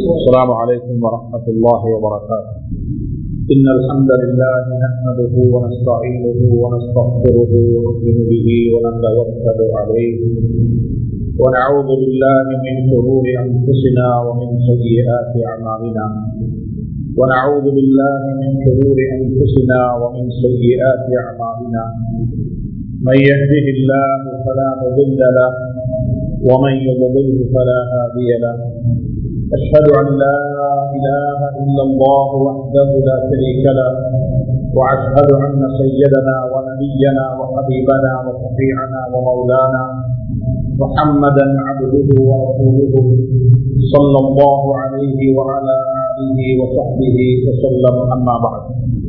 السلام عليكم ورحمة الله وبركاته إن الحمد لله نحمده ونستعينه ونستغفره ونؤمن به ونتوكل عليه ونعوذ بالله من شرور أنفسنا ومن سيئات أعمالنا ونعوذ بالله من شرور أنفسنا ومن سيئات أعمالنا من يهده الله فلا مضل له ومن يضلله فلا هادي له أشهد أن لا إله إلا الله وحده لا شريك له وأشهد أن سيدنا ونبينا وحبيبنا وشفيعنا ومولانا محمدا عبده ورسوله صلى الله عليه وعلى آله وصحبه وسلم أما بعد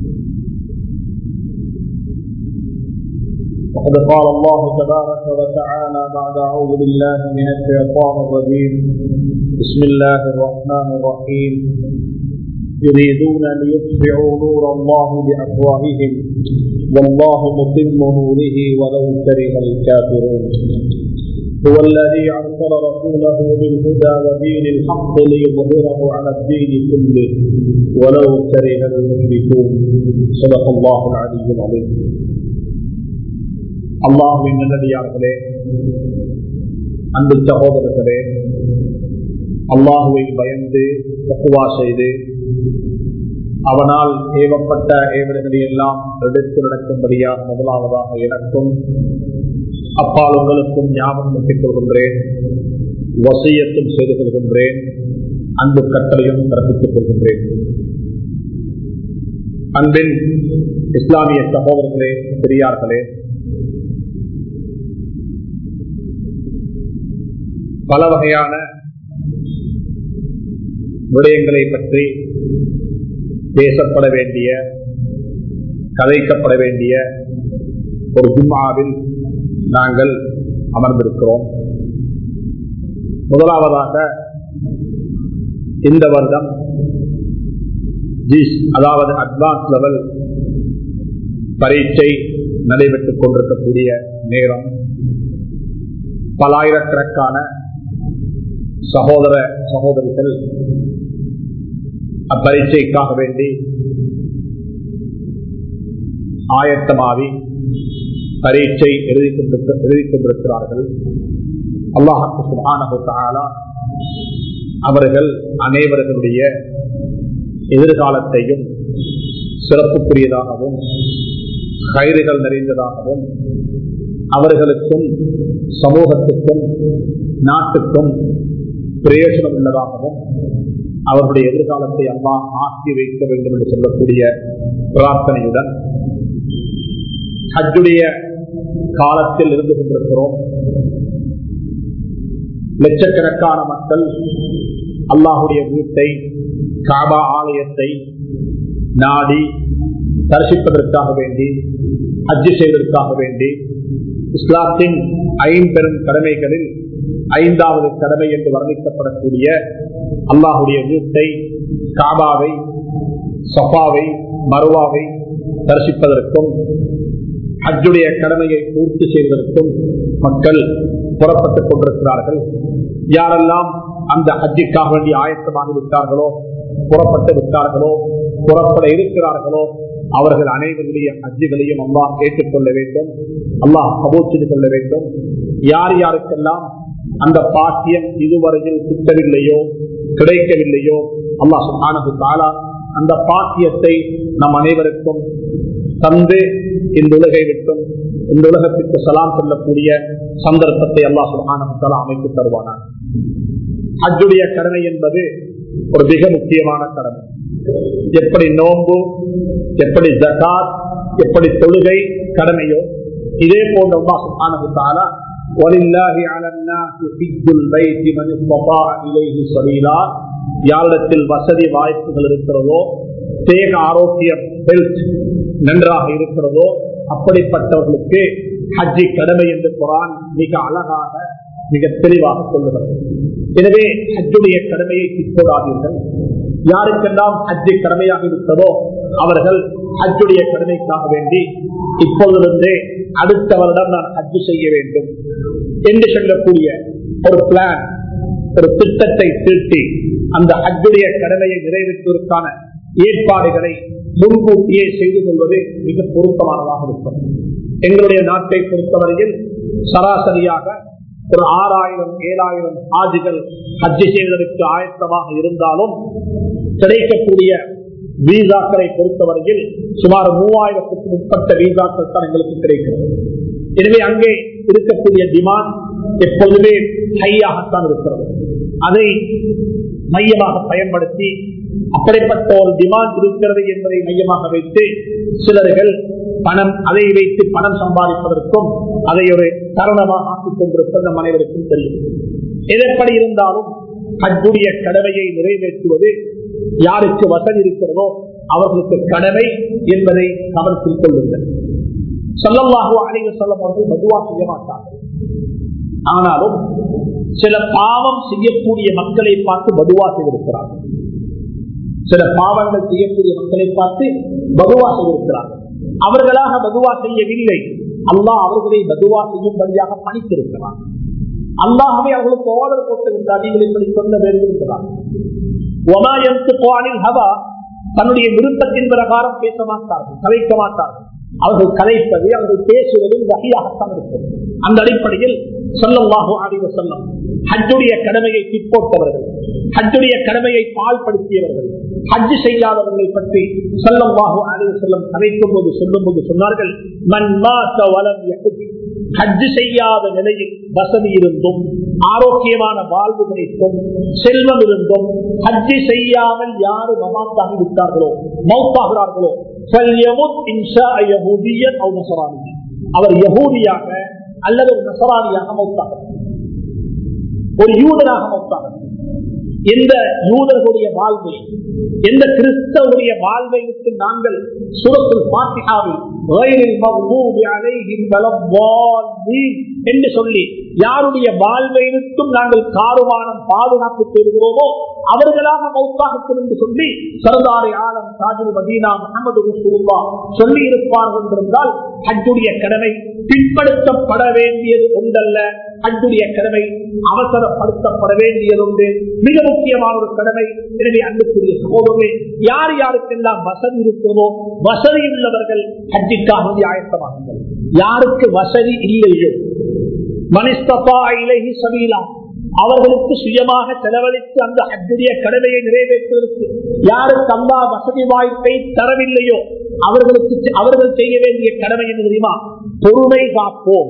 وقد قال الله تبارك وتعالى بعد أعوذ بالله من الشيطان الرجيم بسم الله الرحمن الرحيم يريدون ليطفئوا نور الله بأفواههم والله متم نوره ولو كره الكافرون هو الذي أرسل رسوله بالهدى ودين الحق ليظهره على الدين كله ولو كره المشركون صدق الله العلي العظيم அல்லாஹுவின் நல்லடியார்களே அன்பு சகோதரர்களே அல்லாஹுவை பயந்து தக்குவா செய்து அவனால் ஏவப்பட்ட ஏவல்களை எல்லாம் எடுத்து நடக்கும்படியாக முதலாவதாக எனக்கும் அப்பால் உங்களுக்கும் ஞாபகம் ஊட்டிக் கொள்கின்றேன் வசியத்தும் செய்து கொள்கின்றேன் அன்பு கட்டளையும் பிறப்பித்துக் கொள்கின்றேன் அன்பின் இஸ்லாமிய சகோதரர்களே பெரியார்களே பல வகையான விடயங்களை பற்றி பேசப்பட வேண்டிய கதைக்கப்பட வேண்டிய ஒரு ஜும்மாவில் நாங்கள் அமர்ந்திருக்கிறோம் முதலாவதாக இந்த வருடம் ஜிஸ் அதாவது அட்வான்ஸ் லெவல் பரீட்சை நடைபெற்றுக் கொண்டிருக்கக்கூடிய நேரம் பலாயிரக்கணக்கான சகோதர சகோதரிகள் அப்பரீட்சைக்காக வேண்டி ஆயத்தமாவி பரீட்சை எழுதி கொண்டிருக்கிறார்கள் அல்லாஹு சுபானா அவர்கள் அனைவர்களுடைய எதிர்காலத்தையும் சிறப்புக்குரியதாகவும் கயிறுகள் நிறைந்ததாகவும் அவர்களுக்கும் சமூகத்துக்கும் நாட்டுக்கும் பிரயோஜனம் உள்ளதாகவும் அவர்களுடைய எதிர்காலத்தை அம்மா ஆக்கி வைக்க வேண்டும் என்று சொல்லக்கூடிய பிரார்த்தனையுடன் ஹஜ்ஜுடைய காலத்தில் இருந்து கொண்டிருக்கிறோம் லட்சக்கணக்கான மக்கள் அல்லாஹுடைய வீட்டை காபா ஆலயத்தை நாடி தரிசிப்பதற்காக வேண்டி ஹஜ்ஜு செய்வதற்காக வேண்டி இஸ்லாத்தின் ஐம்பெரும் கடமைகளில் ஐந்தாவது கடமை என்று வர்ணிக்கப்படக்கூடிய அல்லாஹுடைய வீட்டை காபாவை சஃபாவை மருவாவை தரிசிப்பதற்கும் ஹஜ்ஜுடைய கடமையை பூர்த்தி செய்வதற்கும் மக்கள் புறப்பட்டுக் கொண்டிருக்கிறார்கள் யாரெல்லாம் அந்த ஹஜ்ஜிக்காக வேண்டி ஆயத்தமாக விட்டார்களோ புறப்பட்டு விட்டார்களோ புறப்பட இருக்கிறார்களோ அவர்கள் அனைவருடைய ஹஜ்ஜுகளையும் அல்லாஹ் ஏற்றுக்கொள்ள வேண்டும் அல்லாஹ் கபூர் செய்து கொள்ள வேண்டும் யார் யாருக்கெல்லாம் அந்த பாக்கியம் இதுவரையில் கிட்டவில்லையோ கிடைக்கவில்லையோ அல்லாஹ் சுகானது தாலா அந்த பாக்கியத்தை நம் அனைவருக்கும் தந்து இந்த உலகை விட்டும் இந்த உலகத்திற்கு சலாம் சொல்லக்கூடிய சந்தர்ப்பத்தை அல்லாஹ் சுகானது தாலா அமைத்து தருவானார் ஹஜ்ஜுடைய கடமை என்பது ஒரு மிக முக்கியமான கடமை எப்படி நோன்பு எப்படி ஜகாத் எப்படி தொழுகை கடமையோ இதே போன்ற அல்லாஹ் சுப்ஹானஹு தஆலா وَلِلَّهِ عَلَى النَّاسِ حِجُّ الْبَيْتِ مَنِ اسْتَطَاعَ إِلَيْهِ سَبِيلًا யாரிடத்தில் வசதி வாய்ப்புகள் இருக்கிறதோ தேக ஆரோக்கியம் ஹெல்த் நன்றாக இருக்கிறதோ அப்படிப்பட்டவர்களுக்கு ஹஜ்ஜி கடமை என்று குரான் மிக அழகாக மிக தெளிவாக சொல்லுகிறது எனவே ஹஜ்ஜுடைய கடமையை திட்டோடாதீர்கள் யாருக்கெல்லாம் ஹஜ்ஜி கடமையாக இருக்கிறதோ அவர்கள் ஹஜ்ஜுடைய கடமைக்காக வேண்டி இப்பொழுதிருந்தே அடுத்த வருடம் நான் ஹஜ்ஜு செய்ய வேண்டும் என்று சொல்லக்கூடிய ஒரு பிளான் ஒரு திட்டத்தை தீட்டி அந்த ஹஜ்ஜுடைய கடமையை நிறைவேற்றுவதற்கான ஏற்பாடுகளை முன்கூட்டியே செய்து கொள்வது மிக பொருத்தமானதாக இருக்கும் எங்களுடைய நாட்டை பொறுத்தவரையில் சராசரியாக ஒரு ஆறாயிரம் ஏழாயிரம் ஆஜிகள் ஹஜ்ஜி செய்வதற்கு ஆயத்தமாக இருந்தாலும் கிடைக்கக்கூடிய வீசாக்களை பொறுத்தவரையில் சுமார் மூவாயிரத்துக்கு முற்பட்ட வீசாக்கள் தான் எங்களுக்கு கிடைக்கிறது எனவே அங்கே இருக்கக்கூடிய டிமாண்ட் எப்பொழுதுமே ஹையாகத்தான் இருக்கிறது அதை மையமாக பயன்படுத்தி அப்படிப்பட்ட ஒரு டிமாண்ட் இருக்கிறது என்பதை மையமாக வைத்து சிலர்கள் பணம் அதை வைத்து பணம் சம்பாதிப்பதற்கும் அதை ஒரு தருணமாக ஆக்கிக் கொண்டிருப்பது நம் அனைவருக்கும் தெரியும் எதப்படி இருந்தாலும் ஹஜ்ஜுடைய கடமையை நிறைவேற்றுவது யாருக்கு வசதி இருக்கிறதோ அவர்களுக்கு கடமை என்பதை கவனத்தில் கொள்ளுங்கள் சொல்லல்லாகோ அனைவர் சொல்லம் அவர்கள் மதுவா செய்ய மாட்டார்கள் ஆனாலும் சில பாவம் செய்யக்கூடிய மக்களை பார்த்து பதுவா செய்திருக்கிறார்கள் சில பாவங்கள் செய்யக்கூடிய மக்களை பார்த்து பதுவா செய்திருக்கிறார்கள் அவர்களாக பதுவா செய்யவில்லை அல்லாஹ் அவர்களை பதுவா செய்யும்படியாக பணித்திருக்கிறார் அல்லாஹவே அவர்களுக்கு ஆர்டர் போட்டு விட்டார் நீங்கள் இப்படி சொல்ல வேண்டும் ஹவா தன்னுடைய விருப்பத்தின் பிரகாரம் பேச மாட்டார்கள் கலைக்க மாட்டார்கள் அவர்கள் கலைப்பது அவர்கள் பேசுவதும் வகையாகத்தான் இருக்கும் அந்த அடிப்படையில் சொல்லவாகோ அறிவு சொல்லம் ஹஜ்ஜுடைய கடமையை பிற்போட்டவர்கள் ஹஜ்ஜுடைய கடமையை பால்படுத்தியவர்கள் ஹஜ்ஜு செய்யாதவர்களை பற்றி சொல்லவாகோ அறிவு செல்லம் கதைக்கும் போது சொல்லும் போது சொன்னார்கள் ஹஜ்ஜு செய்யாத நிலையில் வசதி இருந்தும் ஆரோக்கியமான வாழ்வு கிடைத்தும் செல்வம் இருந்தும் ஹஜ்ஜு செய்யாமல் யாரு மமாத்தாகி விட்டார்களோ மௌத்தாகிறார்களோ அவர் யகூதியாக அல்லது ஒரு நசராணியாக மௌத்தாக ஒரு யூதனாக மௌத்தாக எந்த யூதர்களுடைய வாழ்வை எந்த கிறிஸ்தவருடைய வாழ்வை விட்டு நாங்கள் சுரத்தில் பாத்திகாவில் என்று சொல்லி யாருடைய வாழ்வை விட்டும் நாங்கள் காருமானம் பாதுகாப்பு பெறுகிறோமோ அவர்களாக மௌத்தாகட்டும் என்று சொல்லி சர்தாரி ஆலம் சாஜில் மதீனா முகமது ரசூல்லா சொல்லி இருப்பார்கள் என்றால் ஹஜ்ஜுடைய கடமை பின்படுத்தப்பட வேண்டியது ஒன்றல்ல ஹஜ்ஜுடைய கடமை அவசரப்படுத்தப்பட வேண்டியது ஒன்று மிக முக்கியமான ஒரு கடமை எனவே அன்புக்குரிய சகோதரமே யார் யாருக்கெல்லாம் வசதி இருக்கிறதோ வசதி உள்ளவர்கள் ஹஜ்ஜிக்காக ஆயத்தமாகுங்கள் யாருக்கு வசதி இல்லையோ மனிஸ்தபா இலகி சபீலா அவர்களுக்கு சுயமாக செலவழித்து அந்த ஹஜ்ஜுடைய கடமையை நிறைவேற்றுவதற்கு யாருக்கு அல்லா வசதி வாய்ப்பை தரவில்லையோ அவர்களுக்கு அவர்கள் செய்ய வேண்டிய கடமை என்ன தெரியுமா பொறுமை காப்போம்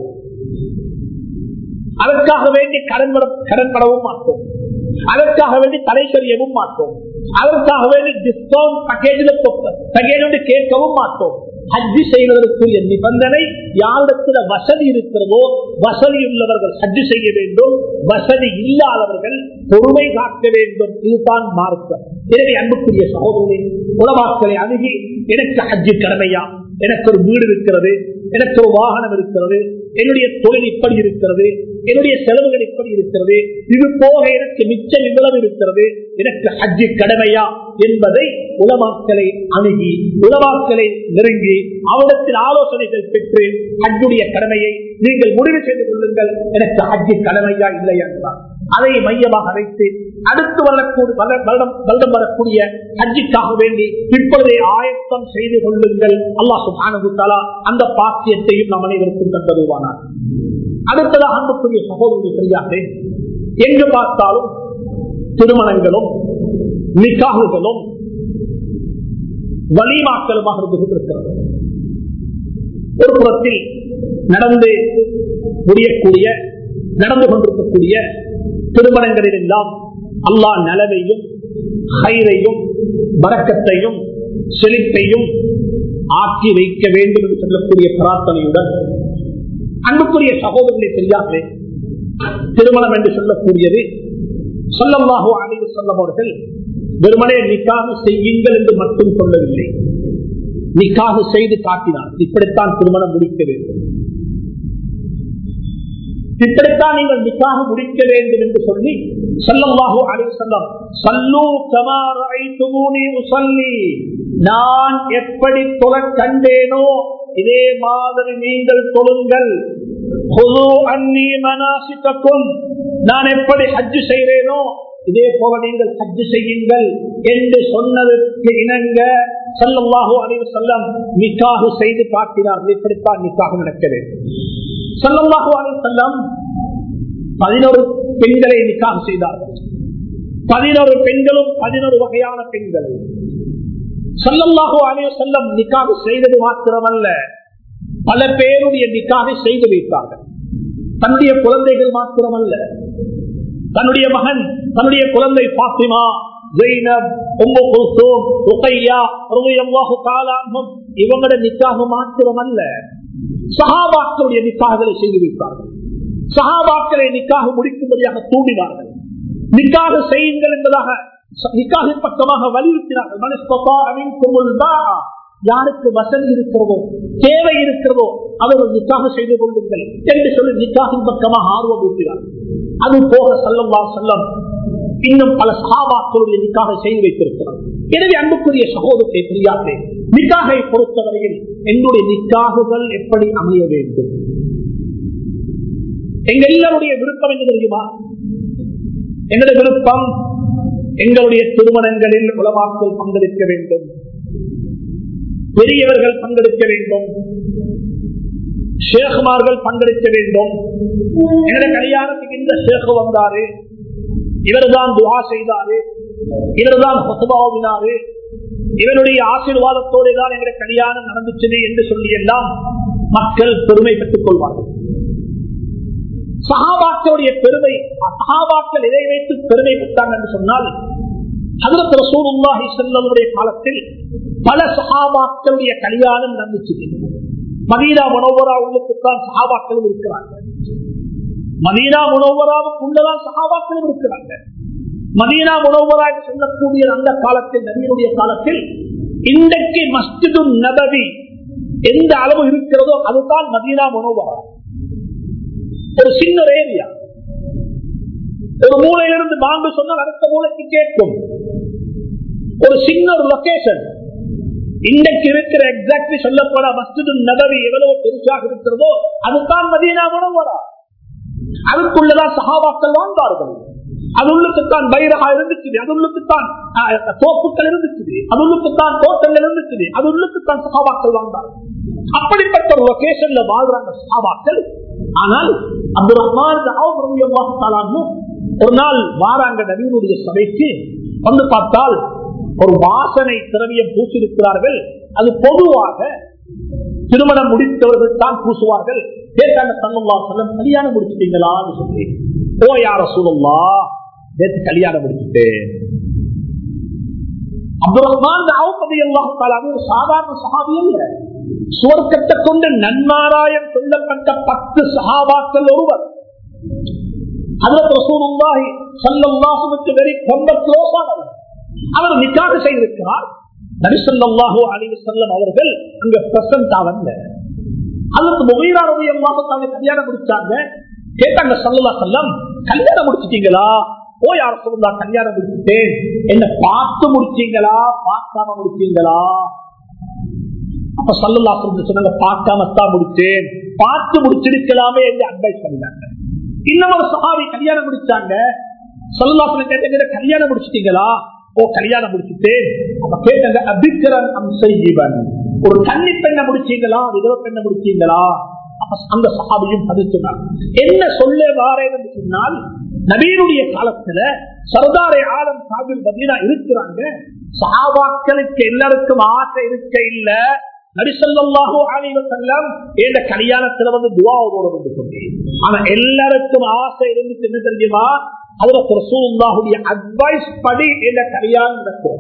அதற்காக வேண்டி கடன் கடன் படவும் மாட்டோம் அதற்காக வேண்டி தடை தெரியவும் மாட்டோம் அதற்காக வேண்டி டிஸ்கவுண்ட் பேக்கேஜில் பேக்கேஜ் கேட்கவும் மாட்டோம் ஹஜ்ஜி செய்வதற்குரிய நிபந்தனை யாரிடத்துல வசதி இருக்கிறதோ வசதி உள்ளவர்கள் ஹஜ்ஜி செய்ய வேண்டும் வசதி இல்லாதவர்கள் பொறுமை காக்க வேண்டும் இதுதான் மார்க்கம் எனவே அன்புக்குரிய சகோதரனை உலமாக்களை அணுகி எனக்கு ஹஜ்ஜி கடமையா எனக்கு ஒரு வீடு இருக்கிறது எனக்கு ஒரு வாகனம் இருக்கிறது என்னுடைய தொழில் இப்படி இருக்கிறது என்னுடைய செலவுகள் இப்படி இருக்கிறது இது போக எனக்கு மிச்சம் இவ்வளவு இருக்கிறது எனக்கு ஹஜ்ஜி கடமையா என்பதை உலமாக்களை அணுகி உலமாக்களை நெருங்கி அவரிடத்தில் ஆலோசனைகள் பெற்று ஹஜ்ஜுடைய கடமையை நீங்கள் முடிவு செய்து கொள்ளுங்கள் எனக்கு ஹஜ்ஜி கடமையா இல்லை என்றார் அதை மையமாக வைத்து அடுத்து வரக்கூடிய வருடம் வரக்கூடிய ஹஜ்ஜிக்காக வேண்டி இப்பொழுதே ஆயத்தம் செய்து கொள்ளுங்கள் அல்லாஹ் சுபானுத்தாலா அந்த பாக்கியத்தையும் நம் அனைவருக்கும் தந்தருவானார் அடுத்ததாக அன்புக்குரிய சகோதரர்கள் சரியாக எங்கு பார்த்தாலும் திருமணங்களும் நிக்காகுகளும் வலிமாக்களுமாக இருந்து கொண்டிருக்கிறது ஒரு புறத்தில் நடந்து முடியக்கூடிய நடந்து கொண்டிருக்கக்கூடிய திருமணங்களில் எல்லாம் அல்லாஹ் நலவையும் ஹைரையும் வரக்கத்தையும் செழிப்பையும் ஆக்கி வைக்க வேண்டும் என்று சொல்லக்கூடிய பிரார்த்தனையுடன் அன்புக்குரிய சகோதரனை தெரியாமலே திருமணம் என்று சொல்லக்கூடியது சொல்லமாக அணிவு சொல்லவர்கள் வெறுமனே நிக்காக செய்யுங்கள் என்று மட்டும் சொல்லவில்லை நிக்காக செய்து காட்டினார் இப்படித்தான் திருமணம் முடிக்க வேண்டும் இப்படித்தான் நீங்கள் நிக்காக முடிக்க வேண்டும் என்று சொல்லி சொல்லமாக அழைவு சொல்லம் சல்லு கமாரி நான் எப்படி தொலை கண்டேனோ இதே மாதிரி நீங்கள் தொழுங்கள் அன்னி மனாசிக்கும் நான் எப்படி ஹஜ்ஜு செய்கிறேனோ இதே போல நீங்கள் ஹஜ்ஜு செய்யுங்கள் என்று சொன்னதற்கு இணங்க சல்லல்லாஹு அலைஹி வஸல்லம் நிக்காஹு செய்து காட்டினார்கள் இப்படித்தான் நிக்காஹு நடக்க வேண்டும் சல்லல்லாஹு அலைஹி வஸல்லம் பதினோரு பெண்களை நிக்காஹு செய்தார்கள் பதினோரு பெண்களும் பதினோரு வகையான பெண்கள் சல்லல்லாஹு அலைஹி வஸல்லம் நிக்காஹு செய்தது மாத்திரமல்ல பல பேருடைய நிக்காகை செய்து வைத்தார்கள் தன்னுடைய குழந்தைகள் மாத்திரமல்ல தன்னுடைய மகன் தன்னுடைய குழந்தை பாத்திமா ஜெயினப் உம்மு குல்சூம் ருகையா ரலியல்லாஹு தஆலா அன்ஹும் இவங்களோட நிக்காக மாத்திரமல்ல சஹாபாக்களுடைய நிக்காகளை செய்து வைத்தார்கள் சஹாபாக்களை நிக்காக முடிக்கும்படியாக தூண்டினார்கள் நிக்காக செய்யுங்கள் என்பதாக நிக்காகின் பக்கமாக வலியுறுத்தினார்கள் மனஸ்தபா அமின்குமுல் பாஆ யாருக்கு வசதி இருக்கிறதோ தேவை இருக்கிறதோ அவர்கள் நிக்காக செய்து கொள்ளுங்கள் என்று சொல்லி நிக்காகின் பக்கமாக ஆர்வம் ஊட்டினார் அது போக செல்லம் வா செல்லம் இன்னும் பல சகாபாக்களுடைய நிக்காக செய்து வைத்திருக்கிறார் எனவே அன்புக்குரிய சகோதரத்தை தெரியாதே நிக்காகை பொறுத்தவரையில் என்னுடைய நிக்காகுகள் எப்படி அமைய வேண்டும் எங்க எல்லாருடைய விருப்பம் என்ன தெரியுமா எங்களுடைய விருப்பம் எங்களுடைய திருமணங்களில் உலமாக்கள் பங்கெடுக்க வேண்டும் பெரியவர்கள் பங்கெடுக்க வேண்டும் ஷேகுமார்கள் பங்கெடுக்க வேண்டும் எங்களுடைய கல்யாணத்துக்கு இந்த ஷேகு வந்தாரு இவர்தான் துவா செய்தாரு இவர்தான் ஹொசபாவினாரு இவருடைய ஆசீர்வாதத்தோடு தான் எங்களுடைய கல்யாணம் நடந்துச்சு என்று சொல்லி எல்லாம் மக்கள் பெருமை பெற்றுக் கொள்வார்கள் சகாபாக்களுடைய பெருமை சகாபாக்கள் எதை வைத்து பெருமை பெற்றாங்க என்று சொன்னால் அதற்கு ரசூலுல்லாஹி ஸல்லல்லாஹு காலத்தில் பல சஹாபாக்களுடைய கல்யாணம் நடந்துச்சு மதீனா மனோவரா உள்ளுக்குத்தான் சஹாபாக்களும் இருக்கிறாங்க மதீனா மனோவராவுக்கு உள்ளதான் சஹாபாக்களும் இருக்கிறாங்க மதீனா மனோவரா என்று சொல்லக்கூடிய அந்த காலத்தில் நபியினுடைய காலத்தில் இன்றைக்கு மஸ்ஜிது நபவி எந்த அளவு இருக்கிறதோ அதுதான் மதீனா மனோவரா ஒரு சின்ன ஒரு ஏரியா ஒரு மூலையிலிருந்து வாங்க சொன்னால் அடுத்த மூளைக்கு கேட்கும் ஒரு சின்ன ஒரு லொகேஷன் இன்றைக்கு இருக்கிற எக்ஸாக்ட்லி சொல்லப்போன மஸ்ஜிது நபவி எவ்வளவு பெருசாக இருக்கிறதோ அதுதான் மதீனா மனோவரா அதுக்குள்ளதான் சகாபாக்கள் வாழ்ந்தார்கள் அது உள்ளுக்குத்தான் பைரகா இருந்துச்சு அது உள்ளுக்குத்தான் தோப்புக்கள் இருந்துச்சு அது உள்ளுக்குத்தான் தோட்டங்கள் இருந்துச்சு அது உள்ளுக்குத்தான் சகாபாக்கள் வாழ்ந்தார்கள் அப்படிப்பட்ட ஒரு லொகேஷன்ல வாழ்றாங்க சகாபாக்கள் ஆனால் அப்துல் ரஹ்மான் ஒரு நாள் வாராங்க நவீனுடைய சபைக்கு வந்து பார்த்தால் ஒரு வாசனை திரவியம் பூசிருக்கிறார்கள் அது பொதுவாக திருமணம் முடித்தவர்கள் தான் பூசுவார்கள் கேட்டாங்க சல்லா சொல்லம் கல்யாணம் முடிச்சிட்டீங்களான்னு சொல்லி ஓ யார சூழல்லா நேற்று கல்யாணம் முடிச்சுட்டேன் அப்துல் ரஹ்மான் ஒரு சாதாரண சகாபி அல்ல சுவர்க்கத்தை கொண்டு நன்மாராயம் சொல்லப்பட்ட பத்து சகாபாக்கள் ஒருவர் அவர் நிக்காக செய்திருக்கிறார் நரிசல்லாஹோ அலிவு செல்லம் அவர்கள் அங்க பிரசன்ட் ஆவல்ல அதற்கு முகையாருடைய கல்யாணம் முடிச்சாங்க கேட்டாங்க சல்லா செல்லம் கல்யாணம் முடிச்சிட்டீங்களா ஓ யார் சொல்லா கல்யாணம் முடிச்சுட்டேன் என்ன பார்த்து முடிச்சீங்களா பார்க்காம முடிச்சீங்களா அப்ப சல்லல்லா சொல்லி சொன்னாங்க பார்க்காமத்தான் முடிச்சேன் பார்த்து முடிச்சிருக்கலாமே என்று அட்வைஸ் பண்ணினாங்க இன்னும் ஒரு சகாவி கல்யாணம் முடிச்சாங்க சொல்லலா சொல்லி கேட்ட கல்யாணம் முடிச்சிட்டீங்களா ஓ கல்யாணம் முடிச்சுட்டேன் அப்ப கேட்டாங்க அபிக்கரன் அம்சைஜீவன் ஒரு கன்னி பெண்ணை முடிச்சீங்களா விதவ பெண்ணை முடிச்சீங்களா அப்ப அந்த சகாபியும் பதில் சொன்னாங்க என்ன சொல்ல வாரேன் என்று சொன்னால் நவீனுடைய காலத்துல சர்தாரை ஆலம் சாபில் பதிலா இருக்கிறாங்க சகாபாக்களுக்கு எல்லாருக்கும் ஆசை இருக்க இல்ல நரிசல்லாஹோ ஆணைவசெல்லாம் இந்த கல்யாணத்துல வந்து துவா ஓடும் என்று சொன்னேன் ஆனா எல்லாருக்கும் ஆசை இருந்துச்சு என்ன தெரியுமா அதுல ரசூலுல்லாஹுடைய அட்வைஸ் படி இந்த கல்யாணம் நடக்கும்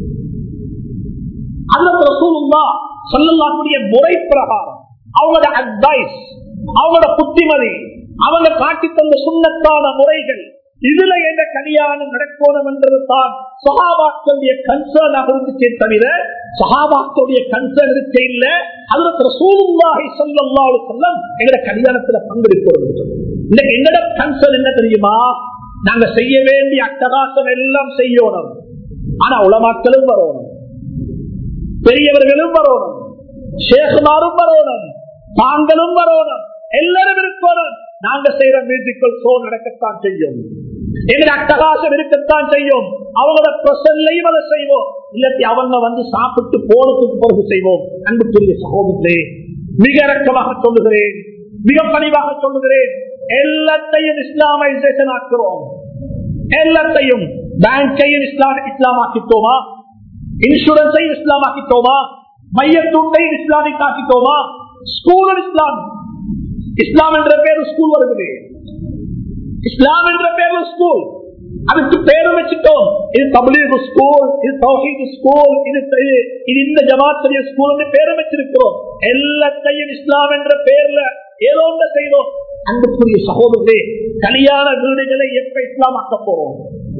அதுல ரசூலுல்லா சொல்லலாக்கூடிய முறை பிரகாரம் அவங்களோட அட்வைஸ் அவங்களோட புத்திமதி அவங்க காட்டி தந்த சுண்ணத்தான முறைகள் இதுல எந்த கல்யாணம் நடக்கணும் என்றது தான் சகாபாக்களுடைய கன்சர்னாக இருந்துச்சே தவிர சகாபாக்களுடைய கன்சர்ன் இருக்க இல்ல அதுல ரசூலுல்லாஹி ஸல்லல்லாஹு அலைஹி வஸல்லம் எங்கட கல்யாணத்துல பங்கெடுக்கணும் இன்னைக்கு எங்கட கன்சர்ன் என்ன தெரியுமா நாங்க செய்ய வேண்டிய அட்டகாசம் எல்லாம் செய்யணும் ஆனா உலமாக்களும் வரணும் பெரியவர்களும் வரணும் ஷேகுமாரும் வரணும் தாங்களும் வரணும் எல்லாரும் இருக்கணும் நாங்க செய்யற மியூசிக்கல் ஷோ நடக்கத்தான் செய்யும் எங்க அட்டகாசம் இருக்கத்தான் செய்யும் அவங்களோட பிரசன்லையும் அதை செய்வோம் இல்லாட்டி அவங்க வந்து சாப்பிட்டு போனதுக்கு பிறகு செய்வோம் அன்புக்குரிய சகோதரே மிக இறக்கமாக சொல்லுகிறேன் மிக பணிவாக சொல்லுகிறேன் எல்லாத்தையும் இஸ்லாமைசேஷன் ஆக்குறோம் எல்லாத்தையும் பேங்கையும் இஸ்லாம் இஸ்லாமாக்கிட்டோமா இன்சூரன்ஸையும் இஸ்லாமாக்கிட்டோமா மையத்துண்டையும் இஸ்லாமிக் ஆக்கிட்டோமா ஸ்கூல் இஸ்லாம் இஸ்லாம் என்ற பேர் ஸ்கூல் வருகிறது இஸ்லாம் என்ற பேர்ல ஸ்கூல் அதுக்கு பேரும் வச்சுட்டோம் இது தமிழ் ஸ்கூல் இது தௌஹீத் ஸ்கூல் இது இது இந்த ஜமாத்துடைய ஸ்கூல் பேரும் வச்சிருக்கிறோம் எல்லாத்தையும் இஸ்லாம் என்ற பேர்ல ஏதோ ஒன்று செய்தோம் அன்புக்குரிய சகோதரே கல்யாண வீடுகளை எப்ப இஸ்லாமாக்க போறோம்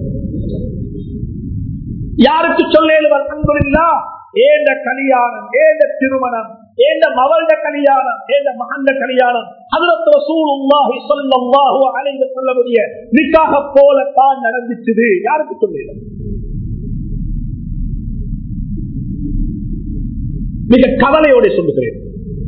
யாருக்கு சொல்லேன் அன்புல்லா ஏந்த கல்யாணம் ஏந்த திருமணம் ஏந்த மவள்ட கல்யாணம் ஏந்த மகண்ட கல்யாணம் அதற்கு ரசூலுல்லாஹி ஸல்லல்லாஹு அலைஹி வஸல்லமுடைய நிக்காக போல தான் நடந்துச்சு யாருக்கு சொல்லேன் மிக கவலையோடு சொல்லுகிறேன்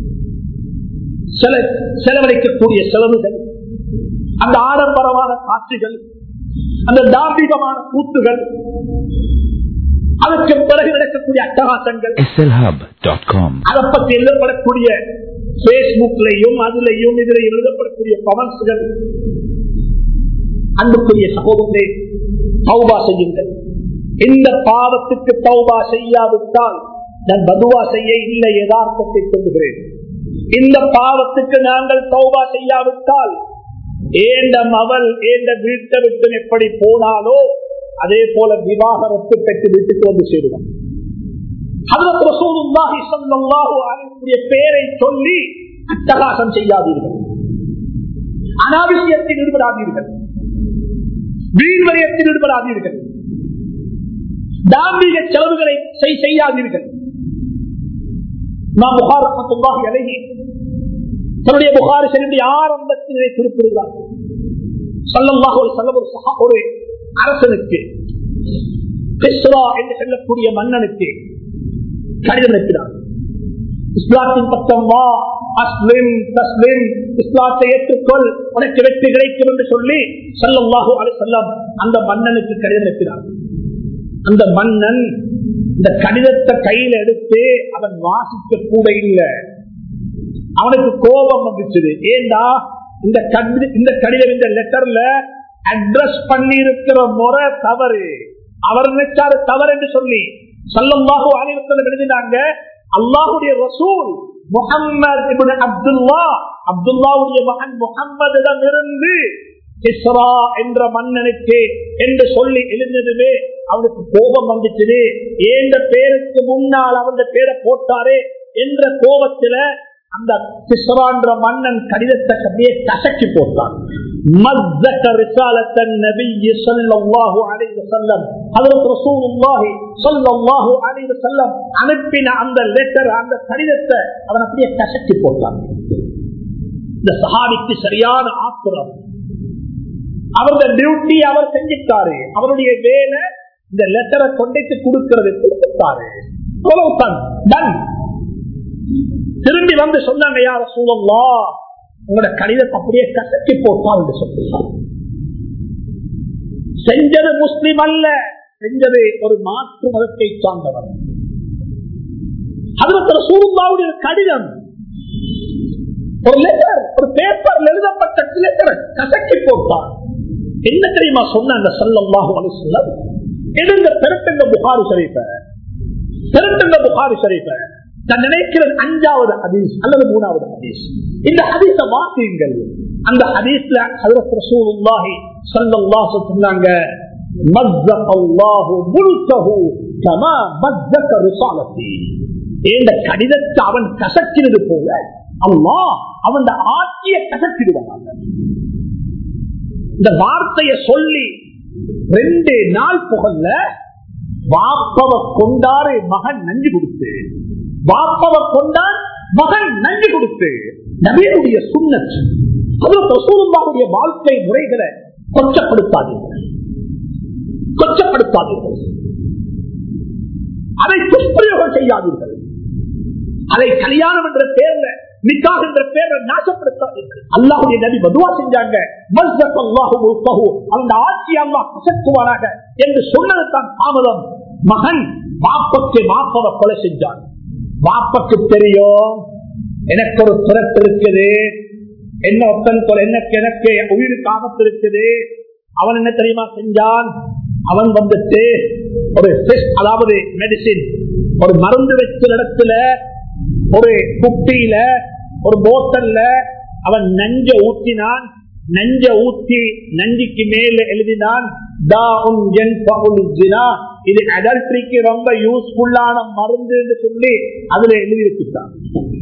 செலவழிக்கக்கூடிய செலவுகள் அந்த ஆடம்பரமான காட்சிகள் அந்த தார்மீகமான கூத்துகள் அதற்கு பிறகு நடக்கக்கூடிய அட்டகாசங்கள் அதை பற்றி எழுதப்படக்கூடிய பேஸ்புக்லையும் அதுலையும் இதில் எழுதப்படக்கூடிய கமெண்ட்ஸ்கள் அன்புக்குரிய சகோதரே தௌபா செய்யுங்கள் இந்த பாவத்துக்கு தௌபா செய்யாவிட்டால் நான் பதுவா செய்ய இல்லை யதார்த்தத்தை சொல்லுகிறேன் இந்த பாவத்துக்கு நாங்கள் தௌபா செய்யாவிட்டால் ஏண்ட மவள் ஏண்ட வீட்டை விட்டு எப்படி போனாலோ அதே போல விவாகரத்து பெற்று வீட்டுக்கு வந்து சேருவோம் பெயரை சொல்லி அட்டகாசம் செய்யாதீர்கள் அனாவசியத்தில் ஈடுபடாதீர்கள் வீண்வரியத்தில் ஈடுபடாதீர்கள் தார்மீக செலவுகளை செய்யாதீர்கள் நாம் புகாரத்துள்ளாக இலகி தன்னுடைய புகாரி செல்லுடைய ஆரம்பத்திலே குறிப்பிடுகிறார் சல்லல்லாஹ் ஒரு செல்ல ஒரு சகா ஒரு அரசனுக்கு பிஸ்ரா என்று சொல்லக்கூடிய மன்னனுக்கு கடிதம் இருக்கிறார் இஸ்லாத்தின் பக்கம் வா அஸ்லிம் தஸ்லிம் இஸ்லாத்தை ஏற்றுக்கொள் உனக்கு வெற்றி கிடைக்கும் என்று சொல்லி சல்லல்லாஹு அலி செல்லம் அந்த மன்னனுக்கு கடிதம் இருக்கிறார் அந்த மன்னன் இந்த கடிதத்தை கையில எடுத்து அவன் வாசிக்க கூட இல்லை அவனுக்கு கோபம் வந்துச்சு ஏண்டா இந்த இந்த கடிதம் இந்த லெட்டர்ல அட்ரஸ் பண்ணி இருக்கிற முறை தவறு அவர் நினைச்சாரு தவறு என்று சொல்லி சல்லம்பாக அனைவரும் எழுதினாங்க அல்லாஹுடைய ரசூல் முகம்மது அப்துல்லா அப்துல்லாவுடைய மகன் முகம்மதிடம் இருந்து இஸ்ரா என்ற மன்னனுக்கு என்று சொல்லி எழுந்ததுமே அவனுக்கு கோபம் வந்துச்சு ஏந்த பேருக்கு முன்னால் அவன் பேரை போட்டாரே என்ற கோபத்துல அந்த சிஸ்ரான்ற மன்னன் கடிதத்தை அப்படியே கசக்கி போட்டான் அனுப்பின அந்த லெட்டர் அந்த கடிதத்தை அவன் அப்படியே கசக்கி போட்டான் இந்த சஹாபிக்கு சரியான ஆத்திரம் அவருடைய டியூட்டி அவர் செஞ்சிட்டாரு அவருடைய வேலை இந்த லெட்டரை கொண்டைக்கு கொடுக்கிறது கொடுத்தாரு திரும்பி வந்து சொன்னாங்க யார சூழல்லா உங்களோட கடிதத்தை அப்படியே கசக்கி போட்டால் என்று சொல்லுங்க செஞ்சது முஸ்லிம் அல்ல செஞ்சது ஒரு மாற்று மதத்தை சார்ந்தவர் அதுல சூழ்நாவுடைய கடிதம் ஒரு லெட்டர் ஒரு பேப்பர் எழுதப்பட்ட லெட்டர் கசக்கி போட்டார் என்ன தெரியுமா சொன்ன அந்த சல்லாஹு அலி சொல்லம் எழுந்த பெருட்டுங்க புகாரி ஷரீஃப பெருட்டுங்க புகாரி ஷரீஃப நான் நினைக்கிறது அஞ்சாவது ஹதீஸ் அல்லது மூணாவது ஹதீஸ் இந்த ஹதீஸ வாசியுங்கள் அந்த ஹதீஸ்ல ஹதரத் ரசூலுல்லாஹி ஸல்லல்லாஹு சொன்னாங்க மஸ்ஸக அல்லாஹு முல்கஹு கமா மஸ்ஸக ரிசாலத்தி இந்த கடிதத்தை அவன் கசக்கிறது போல அல்லாஹ் அவன் ஆட்சிய கசக்கிடுவாங்க இந்த வார்த்தையை சொல்லி ரெண்டு நாள் புகழ்ல வாப்பவ கொண்டாரு மகன் நஞ்சு கொடுத்து வாப்பவ கொண்டான் மகன் நஞ்சு கொடுத்து நவீனுடைய சுண்ணத் ரசூலுல்லாவுடைய வாழ்க்கை முறைகளை கொச்சப்படுத்தாதீர்கள் கொச்சப்படுத்தாதீர்கள் அதை துஷ்பிரயோகம் செய்யாதீர்கள் அதை கல்யாணம் என்ற பேர்ல நிக்காக என்ற பேரை நாசப்படுத்தாதீர்கள் அல்லாஹுடைய நபி மதுவா செஞ்சாங்க மஸ்தக் அல்லாஹு முல்கஹு. அந்த ஆட்சி அல்லாஹ் கசக்குவாராக என்று சொன்னது தான் தாமதம் மகன் பாப்பக்கு மாப்பவ கொலை செஞ்சான் பாப்பக்கு தெரியும் எனக்கு ஒரு திறத்து இருக்குது என்ன ஒத்தன் கொலை எனக்கு எனக்கு உயிருக்கு ஆபத்து இருக்குது அவன் என்ன தெரியுமா செஞ்சான் அவன் வந்துட்டு ஒரு test, அதாவது மெடிசின் ஒரு மருந்து வச்ச இடத்துல ஒரு குப்பியில ஒரு போத்தல்ல அவன் நஞ்ச ஊற்றினான் நஞ்ச ஊத்தி நஞ்சிக்கு மேல எழுதினான் தாஉன் யன்ஃபஉல் ஜினா. இது அடல்ட்ரிக்கு ரொம்ப யூஸ்ஃபுல்லான மருந்து என்று சொல்லி அதுல எழுதி வச்சுட்டான்